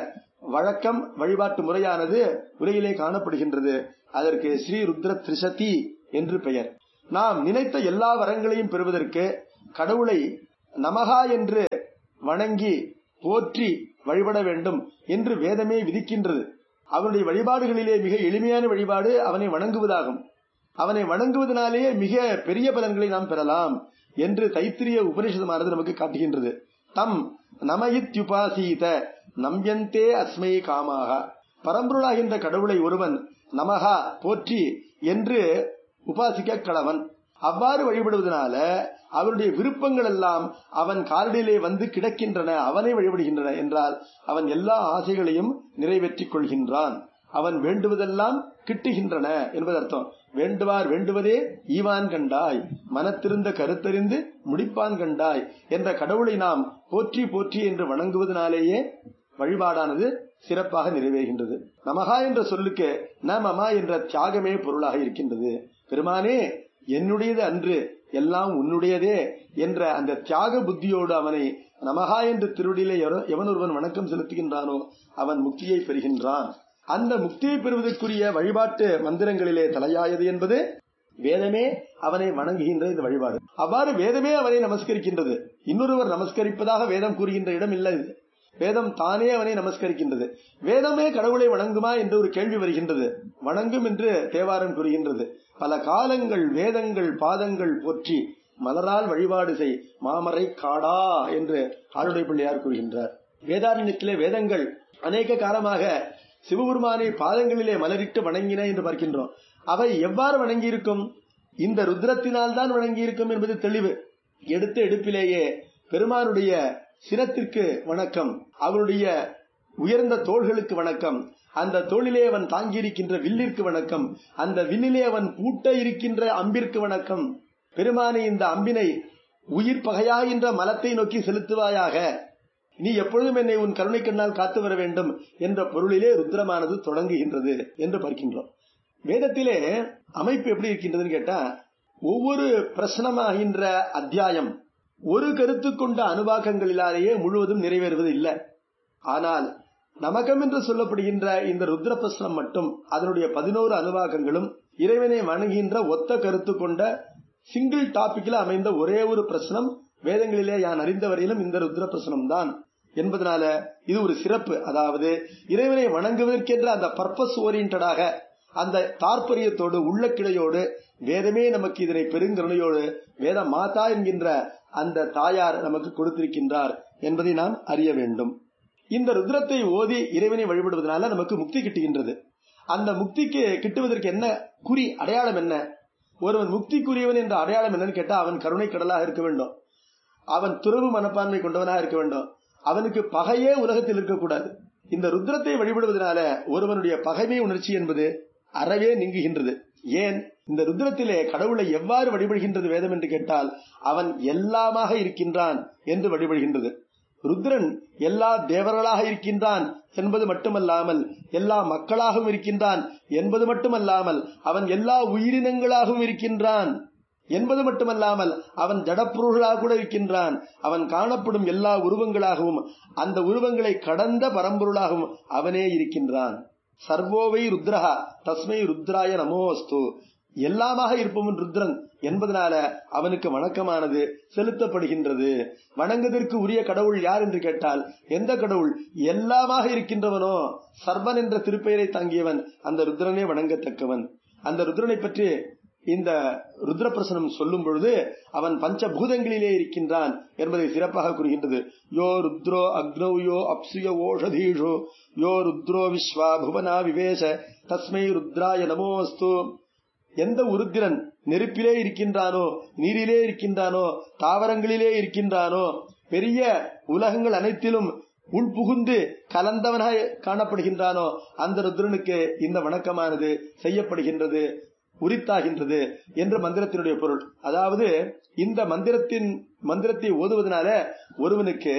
வழக்கம் வழிபாட்டு முறையானது உலகிலே காணப்படுகின்றது அதற்கு ஸ்ரீ ருத்ர திரிசதி என்று பெயர் நாம் நினைத்த எல்லா வரங்களையும் பெறுவதற்கு கடவுளை நமகா என்று வணங்கி போற்றி வழிபட வேண்டும் என்று வேதமே விதிக்கின்றது அவனுடைய வழிபாடுகளிலே மிக எளிமையான வழிபாடு அவனை வணங்குவதாகும் அவனை வணங்குவதனாலேயே மிக பெரிய பலன்களை நாம் பெறலாம் என்று தைத்திரிய உபனிஷதமானது நமக்கு காட்டுகின்றது தம் நமயித்யுபாசீத நம்பியந்தே அஸ்மை காமாக பரம்பொருளாகின்ற கடவுளை ஒருவன் நமகா போற்றி என்று உபாசிக்க கடவன் அவ்வாறு வழிபடுவதனால அவருடைய விருப்பங்கள் எல்லாம் அவன் காலடியிலே வந்து கிடக்கின்றன அவனை வழிபடுகின்றன என்றால் அவன் எல்லா ஆசைகளையும் நிறைவேற்றிக் கொள்கின்றான் அவன் வேண்டுவதெல்லாம் கிட்டுகின்றன என்பது அர்த்தம் வேண்டுவார் வேண்டுவதே ஈவான் கண்டாய் மனத்திருந்த கருத்தறிந்து முடிப்பான் கண்டாய் என்ற கடவுளை நாம் போற்றி போற்றி என்று வணங்குவதனாலேயே வழிபாடானது சிறப்பாக நிறைவேறுகின்றது நமகா என்ற சொல்லுக்கு நமமா என்ற தியாகமே பொருளாக இருக்கின்றது பெருமானே என்னுடையது அன்று எல்லாம் உன்னுடையதே என்ற அந்த தியாக புத்தியோடு அவனை நமகா என்று திருவடியிலே எவ- எவன் ஒருவன் வணக்கம் செலுத்துகின்றானோ அவன் முக்தியை பெறுகின்றான் அந்த முக்தியை பெறுவதற்குரிய வழிபாட்டு மந்திரங்களிலே தலையாயது என்பது வேதமே அவனை வணங்குகின்ற இந்த வழிபாடு அவ்வாறு வேதமே அவனை நமஸ்கரிக்கின்றது இன்னொருவர் நமஸ்கரிப்பதாக வேதம் கூறுகின்ற இடம் இல்லை இது வேதம் தானே அவனை நமஸ்கரிக்கின்றது வேதமே கடவுளை வணங்குமா என்று ஒரு கேள்வி வருகின்றது வணங்கும் என்று தேவாரம் கூறுகின்றது பல காலங்கள் வேதங்கள் பாதங்கள் போற்றி மலரால் வழிபாடு செய் மாமரை காடா என்று ஆளுடைய பிள்ளையார் கூறுகின்றார் வேதாரண்யத்திலே வேதங்கள் அநேக காலமாக சிவபெருமானை பாதங்களிலே மலரிட்டு வணங்கின என்று பார்க்கின்றோம் அவை எவ்வாறு வணங்கியிருக்கும் இந்த ருத்ரத்தினால் தான் வணங்கியிருக்கும் என்பது தெளிவு எடுத்த எடுப்பிலேயே பெருமானுடைய சிரத்திற்கு வணக்கம் அவருடைய உயர்ந்த தோள்களுக்கு வணக்கம் அந்த தோளிலே அவன் தாங்கியிருக்கின்ற வில்லிற்கு வணக்கம் அந்த வில்லிலே அவன் பூட்ட இருக்கின்ற அம்பிற்கு வணக்கம் பெருமானே இந்த அம்பினை உயிர் பகையாகின்ற மலத்தை நோக்கி செலுத்துவாயாக நீ எப்பொழுதும் என்னை உன் கருணை கண்ணால் காத்து வர வேண்டும் என்ற பொருளிலே ருத்ரமானது தொடங்குகின்றது என்று பார்க்கின்றோம் வேதத்திலே அமைப்பு எப்படி இருக்கின்றதுன்னு கேட்டா ஒவ்வொரு பிரசனமாகின்ற அத்தியாயம் ஒரு கருத்து கொண்ட அனுபாகங்களிலாலேயே முழுவதும் நிறைவேறுவது இல்லை ஆனால் நமகம் என்று சொல்லப்படுகின்ற இந்த ருத்ர பிரசனம் மட்டும் அதனுடைய பதினோரு அனுபாகங்களும் இறைவனை வணங்குகின்ற ஒத்த கருத்து கொண்ட சிங்கிள் டாபிக்ல அமைந்த ஒரே ஒரு பிரசனம் வேதங்களிலே யான் அறிந்த வரையிலும் இந்த ருத்ர பிரசனம் தான் என்பதனால இது ஒரு சிறப்பு அதாவது இறைவனை வணங்குவதற்கென்ற அந்த பர்பஸ் ஓரியன்டாக அந்த தாற்பரியத்தோடு உள்ளக்கிளையோடு வேதமே நமக்கு இதனை பெருங்கருணையோடு வேத மாதா என்கின்ற அந்த தாயார் நமக்கு கொடுத்திருக்கின்றார் என்பதை நாம் அறிய வேண்டும் இந்த ருத்ரத்தை ஓதி இறைவனை வழிபடுவதனால நமக்கு முக்தி கிட்டுகின்றது அந்த முக்திக்கு கிட்டுவதற்கு என்ன குறி அடையாளம் என்ன ஒருவன் முக்திக்குரியவன் என்ற அடையாளம் என்னன்னு கேட்டா அவன் கருணை கடலாக இருக்க வேண்டும் அவன் துறவு மனப்பான்மை கொண்டவனாக இருக்க வேண்டும் அவனுக்கு பகையே உலகத்தில் இருக்கக்கூடாது இந்த ருத்ரத்தை வழிபடுவதனால ஒருவனுடைய பகைமை உணர்ச்சி என்பது அறவே நீங்குகின்றது ஏன் இந்த ருத்ரத்திலே கடவுளை எவ்வாறு வழிபடுகின்றது வேதம் என்று கேட்டால் அவன் எல்லாமாக இருக்கின்றான் என்று வழிபடுகின்றது ருத்ரன் எல்லா தேவர்களாக இருக்கின்றான் என்பது மட்டுமல்லாமல் எல்லா மக்களாகவும் இருக்கின்றான் என்பது மட்டுமல்லாமல் அவன் எல்லா உயிரினங்களாகவும் இருக்கின்றான் என்பது மட்டுமல்லாமல் அவன் ஜடப்பொருளாக கூட இருக்கின்றான் அவன் காணப்படும் எல்லா உருவங்களாகவும் அந்த உருவங்களை கடந்த பரம்பொருளாகவும் அவனே இருக்கின்றான் சர்வோவை ருத்ரஹா தஸ்மை ருத்ராய நமோஸ்து எல்லாமாக இருப்பவன் ருத்ரன் என்பதனால அவனுக்கு வணக்கமானது செலுத்தப்படுகின்றது வணங்குவதற்கு உரிய கடவுள் யார் என்று கேட்டால் எந்த கடவுள் எல்லாமாக இருக்கின்றவனோ சர்வன் என்ற திருப்பெயரை தாங்கியவன் அந்த ருத்ரனே வணங்கத்தக்கவன் அந்த ருத்ரனை பற்றி இந்த ருத்ர பிரசனம் சொல்லும் பொழுது அவன் பஞ்சபூதங்களிலே இருக்கின்றான் என்பதை சிறப்பாக கூறுகின்றது யோ ருத்ரோ அக்னௌ யோ அப்சுய ஓஷதீஷோ யோ ருத்ரோ விஸ்வா புவனா விவேச தஸ்மை ருத்ராய நமோஸ்து எந்த உருத்திரன் நெருப்பிலே இருக்கின்றானோ நீரிலே இருக்கின்றானோ தாவரங்களிலே இருக்கின்றானோ பெரிய உலகங்கள் அனைத்திலும் உள்புகுந்து கலந்தவனாய் காணப்படுகின்றானோ அந்த ருத்ரனுக்கு இந்த வணக்கமானது செய்யப்படுகின்றது உரித்தாகின்றது என்ற மந்திரத்தினுடைய பொருள் அதாவது இந்த மந்திரத்தின் மந்திரத்தை ஓதுவதனால ஒருவனுக்கு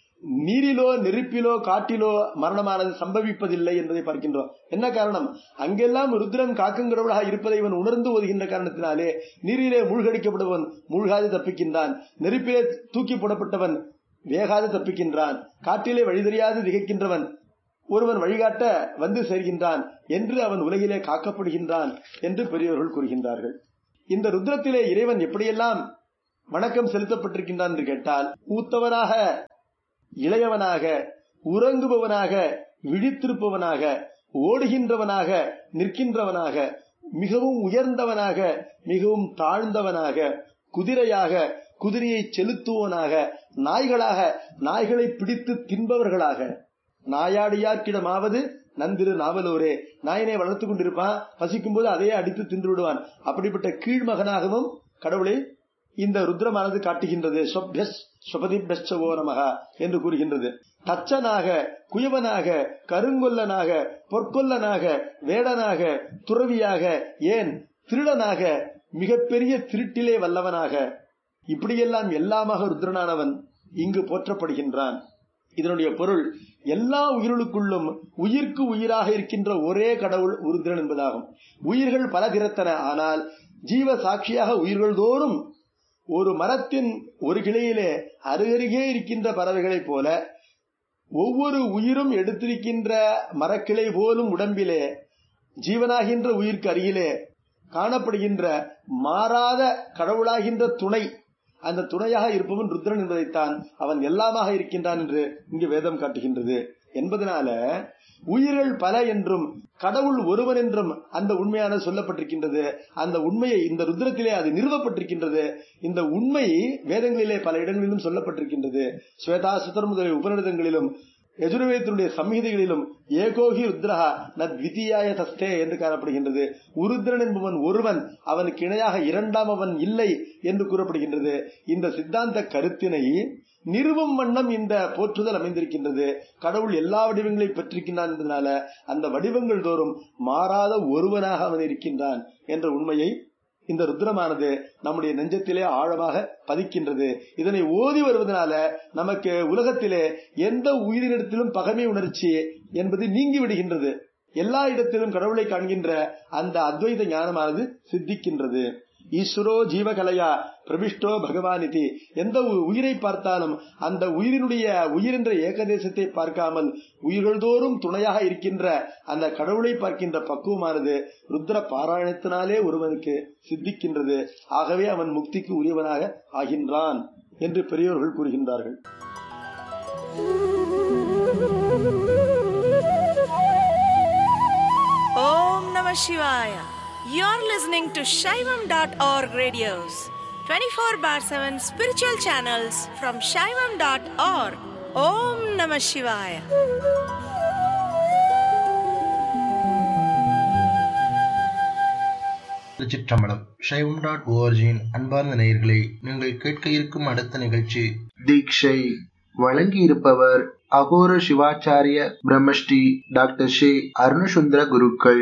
நீரிலோ நெருப்பிலோ காட்டிலோ மரணமானது சம்பவிப்பதில்லை என்பதை பார்க்கின்றோம் என்ன காரணம் அங்கெல்லாம் ருத்ரன் காக்கங்கடவுளாக இருப்பதை இவன் உணர்ந்து ஓதுகின்ற காரணத்தினாலே நீரிலே மூழ்கடிக்கப்படுவன் மூழ்காது தப்பிக்கின்றான் நெருப்பிலே தூக்கி போடப்பட்டவன் வேகாது தப்பிக்கின்றான் காட்டிலே வழி தெரியாது திகைக்கின்றவன் ஒருவன் வழிகாட்ட வந்து சேர்கின்றான் என்று அவன் உலகிலே காக்கப்படுகின்றான் என்று பெரியவர்கள் கூறுகின்றார்கள் இந்த ருத்ரத்திலே இறைவன் எப்படியெல்லாம் வணக்கம் செலுத்தப்பட்டிருக்கின்றான் என்று கேட்டால் மூத்தவனாக இளையவனாக உறங்குபவனாக விழித்திருப்பவனாக ஓடுகின்றவனாக நிற்கின்றவனாக மிகவும் உயர்ந்தவனாக மிகவும் தாழ்ந்தவனாக குதிரையாக குதிரையை செலுத்துவனாக நாய்களாக நாய்களை பிடித்து தின்பவர்களாக நாயாடியார்க்கிடமாவது நந்திரு நாவலூரே நாயனை வளர்த்து கொண்டிருப்பான் பசிக்கும் போது அதையே அடித்து தின்று விடுவான் அப்படிப்பட்ட கீழ்மகனாகவும் கடவுளை இந்த ருத்ரமானது காட்டுகின்றது ஸ்வபதிபெஸ்டவோ நமகா என்று கூறுகின்றது தச்சனாக குயவனாக கருங்கொல்லனாக பொற்கொல்லனாக வேடனாக துறவியாக ஏன் திருடனாக மிகப்பெரிய திருட்டிலே வல்லவனாக இப்படியெல்லாம் எல்லாமாக ருத்ரனானவன் இங்கு போற்றப்படுகின்றான் இதனுடைய பொருள் எல்லா உயிர்களுக்குள்ளும் உயிர்க்கு உயிராக இருக்கின்ற ஒரே கடவுள் உருத்திரன் என்பதாகும் உயிர்கள் பல திறத்தன ஆனால் ஜீவ சாட்சியாக உயிர்கள் தோறும் ஒரு மரத்தின் ஒரு கிளையிலே அருகருகே இருக்கின்ற பறவைகளைப் போல ஒவ்வொரு உயிரும் எடுத்திருக்கின்ற மரக்கிளை போலும் உடம்பிலே ஜீவனாகின்ற உயிர்க்கு அருகிலே காணப்படுகின்ற மாறாத கடவுளாகின்ற துணை அந்த துணையாக இருப்பவன் ருத்ரன் என்பதைத்தான் அவன் எல்லாமாக இருக்கின்றான் என்று இங்கு வேதம் காட்டுகின்றது என்பதனால உயிர்கள் பல என்றும் கடவுள் ஒருவன் என்றும் அந்த உண்மையான சொல்லப்பட்டிருக்கின்றது அந்த உண்மையை இந்த ருத்ரத்திலே அது நிறுவப்பட்டிருக்கின்றது இந்த உண்மை வேதங்களிலே பல இடங்களிலும் சொல்லப்பட்டிருக்கின்றது ஸ்வேதா சுத்தர் முதலிய உபநிடதங்களிலும் யஜுர்வேதத்தினுடைய சம்ஹிதைகளிலும் ஏகோகி ருத்ரஹா நத்விதியாய தஸ்தே என்று காணப்படுகின்றது உருத்ரன் என்பவன் ஒருவன் அவனுக்கு இணையாக இரண்டாம் அவன் இல்லை என்று கூறப்படுகின்றது இந்த சித்தாந்த கருத்தினை நிறுவும் வண்ணம் இந்த போற்றுதல் அமைந்திருக்கின்றது கடவுள் எல்லா வடிவங்களையும் பெற்றிருக்கின்றான் என்பதனால அந்த வடிவங்கள் தோறும் மாறாத ஒருவனாக அவன் இருக்கின்றான் என்ற உண்மையை இந்த ருத்ரமானது நம்முடைய நெஞ்சத்திலே ஆழமாக பதிக்கின்றது இதனை ஓதி வருவதனால நமக்கு உலகத்திலே எந்த உயிரினத்திலும் பகமை உணர்ச்சி என்பது நீங்கி விடுகின்றது எல்லா இடத்திலும் கடவுளை காண்கின்ற அந்த அத்வைத ஞானமானது சித்திக்கின்றது ஈஸ்வரோ ஜீவகலையா பிரபிஷ்டோ பகவானிதி எந்த உயிரை பார்த்தாலும் அந்த உயிரினுடைய உயிர் என்ற ஏகதேசத்தை பார்க்காமல் உயிர்கள் தோறும் துணையாக இருக்கின்ற அந்த கடவுளை பார்க்கின்ற பக்குவமானது ருத்ர பாராயணத்தினாலே ஒருவனுக்கு சித்திக்கின்றது ஆகவே அவன் முக்திக்கு உரியவனாக ஆகின்றான் என்று பெரியோர்கள் கூறுகின்றார்கள் Om Namah Shivaya. You're listening to Shaivam.org radios, 24 bar 7 spiritual channels from Shaivam.org. Om Namah Shivaya. திருச்சிற்றம்பலம் சைவம் டாட் ஓஆர்ஜியின் அன்பார்ந்த நேயர்களே நீங்கள் கேட்க இருக்கும் அடுத்த நிகழ்ச்சி தீக்ஷை வழங்கி இருப்பவர் அகோர சிவாச்சாரிய பிரம்மஸ்ரீ டாக்டர் ஷே அருணசுந்தர குருக்கள்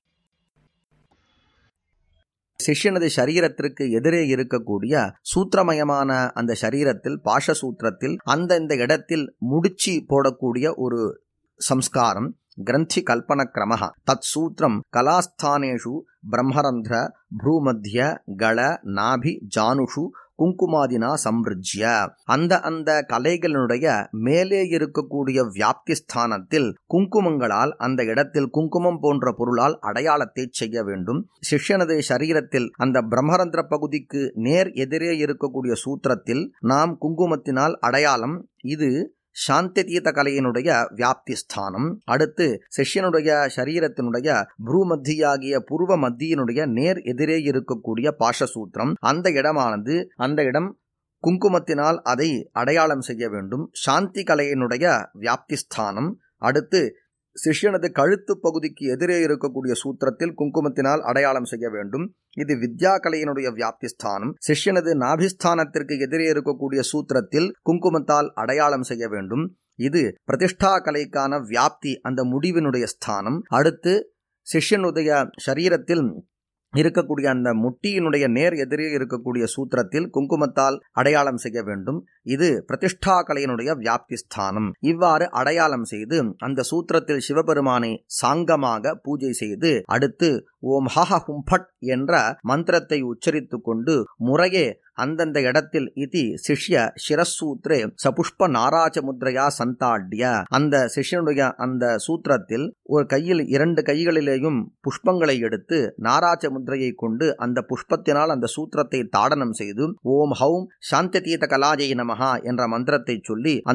சிஷ்யனது சரீரத்திற்கு எதிரே இருக்கக்கூடிய சூத்திரமயமான அந்த சரீரத்தில் பாஷ சூத்திரத்தில் அந்தந்த இடத்தில் முடிச்சு போடக்கூடிய ஒரு சம்ஸ்காரம் கிரந்தி கல்பன கிரம தத் சூத்திரம் கலாஸ்தானேஷு பிரம்மரந்திர ப்ரூமத்திய கள நாபி ஜானுஷு குங்குமாதினா சம்பிருஜ்ய அந்த அந்த கலைகளினுடைய மேலே இருக்கக்கூடிய வியாப்தி ஸ்தானத்தில் குங்குமங்களால் அந்த இடத்தில் குங்குமம் போன்ற பொருளால் அடையாளத்தை செய்ய வேண்டும் சிஷ்யனது சரீரத்தில் அந்த பிரம்மரந்திர பகுதிக்கு நேர் எதிரே இருக்கக்கூடிய சூத்திரத்தில் நாம் குங்குமத்தினால் அடையாளம் இது சாந்திதீத கலையினுடைய வியாப்தி ஸ்தானம் அடுத்து சிஷ்யனுடைய சரீரத்தினுடைய புருமத்தியாகிய புருவ மத்தியினுடைய நேர் எதிரே இருக்கக்கூடிய பாஷசூத்திரம் அந்த இடமானது அந்த இடம் குங்குமத்தினால் அதை அடையாளம் செய்ய வேண்டும் சாந்தி கலையினுடைய வியாப்தி ஸ்தானம் அடுத்து சிஷ்யனது கழுத்து பகுதிக்கு எதிரே இருக்கக்கூடிய சூத்திரத்தில் குங்குமத்தினால் அடையாளம் செய்ய வேண்டும் இது வித்யா கலையினுடைய வியாப்தி ஸ்தானம் சிஷ்யனது நாபிஸ்தானத்திற்கு எதிரே இருக்கக்கூடிய சூத்திரத்தில் குங்குமத்தால் அடையாளம் செய்ய வேண்டும் இது பிரதிஷ்டா கலைக்கான வியாப்தி அந்த முடிவினுடைய ஸ்தானம் அடுத்து சிஷ்யனுடைய சரீரத்தில் இருக்கக்கூடிய அந்த முட்டியினுடைய நேர் எதிரே இருக்கக்கூடிய சூத்திரத்தில் குங்குமத்தால் அடையாளம் செய்ய வேண்டும் இது பிரதிஷ்டா கலையினுடைய வியாப்தி ஸ்தானம் இவ்வாறு அடையாளம் செய்து அந்த சூத்திரத்தில் சிவபெருமானை சாங்கமாக பூஜை செய்து அடுத்து ஓம் ஹஹ ஹும்பட் என்ற மந்திரத்தை உச்சரித்து கொண்டு முறையே அந்தந்த இடத்தில் இதி சிஷ்ய சிரசூத்ரே சபுஷ்ப நாராஜ முத்ரையா சந்தாட்ய அந்த சிஷ்யனுடைய அந்த சூத்திரத்தில் ஒரு கையில் இரண்டு கைகளிலேயும் புஷ்பங்களை எடுத்து நாராஜ முத்ரையை கொண்டு அந்த புஷ்பத்தினால் அந்த சூத்திரத்தை தாடனம் செய்து ஓம் ஹௌம் சாந்ததீத கலாஜை நமஹா என்ற மந்திரத்தை சொல்லி அந்த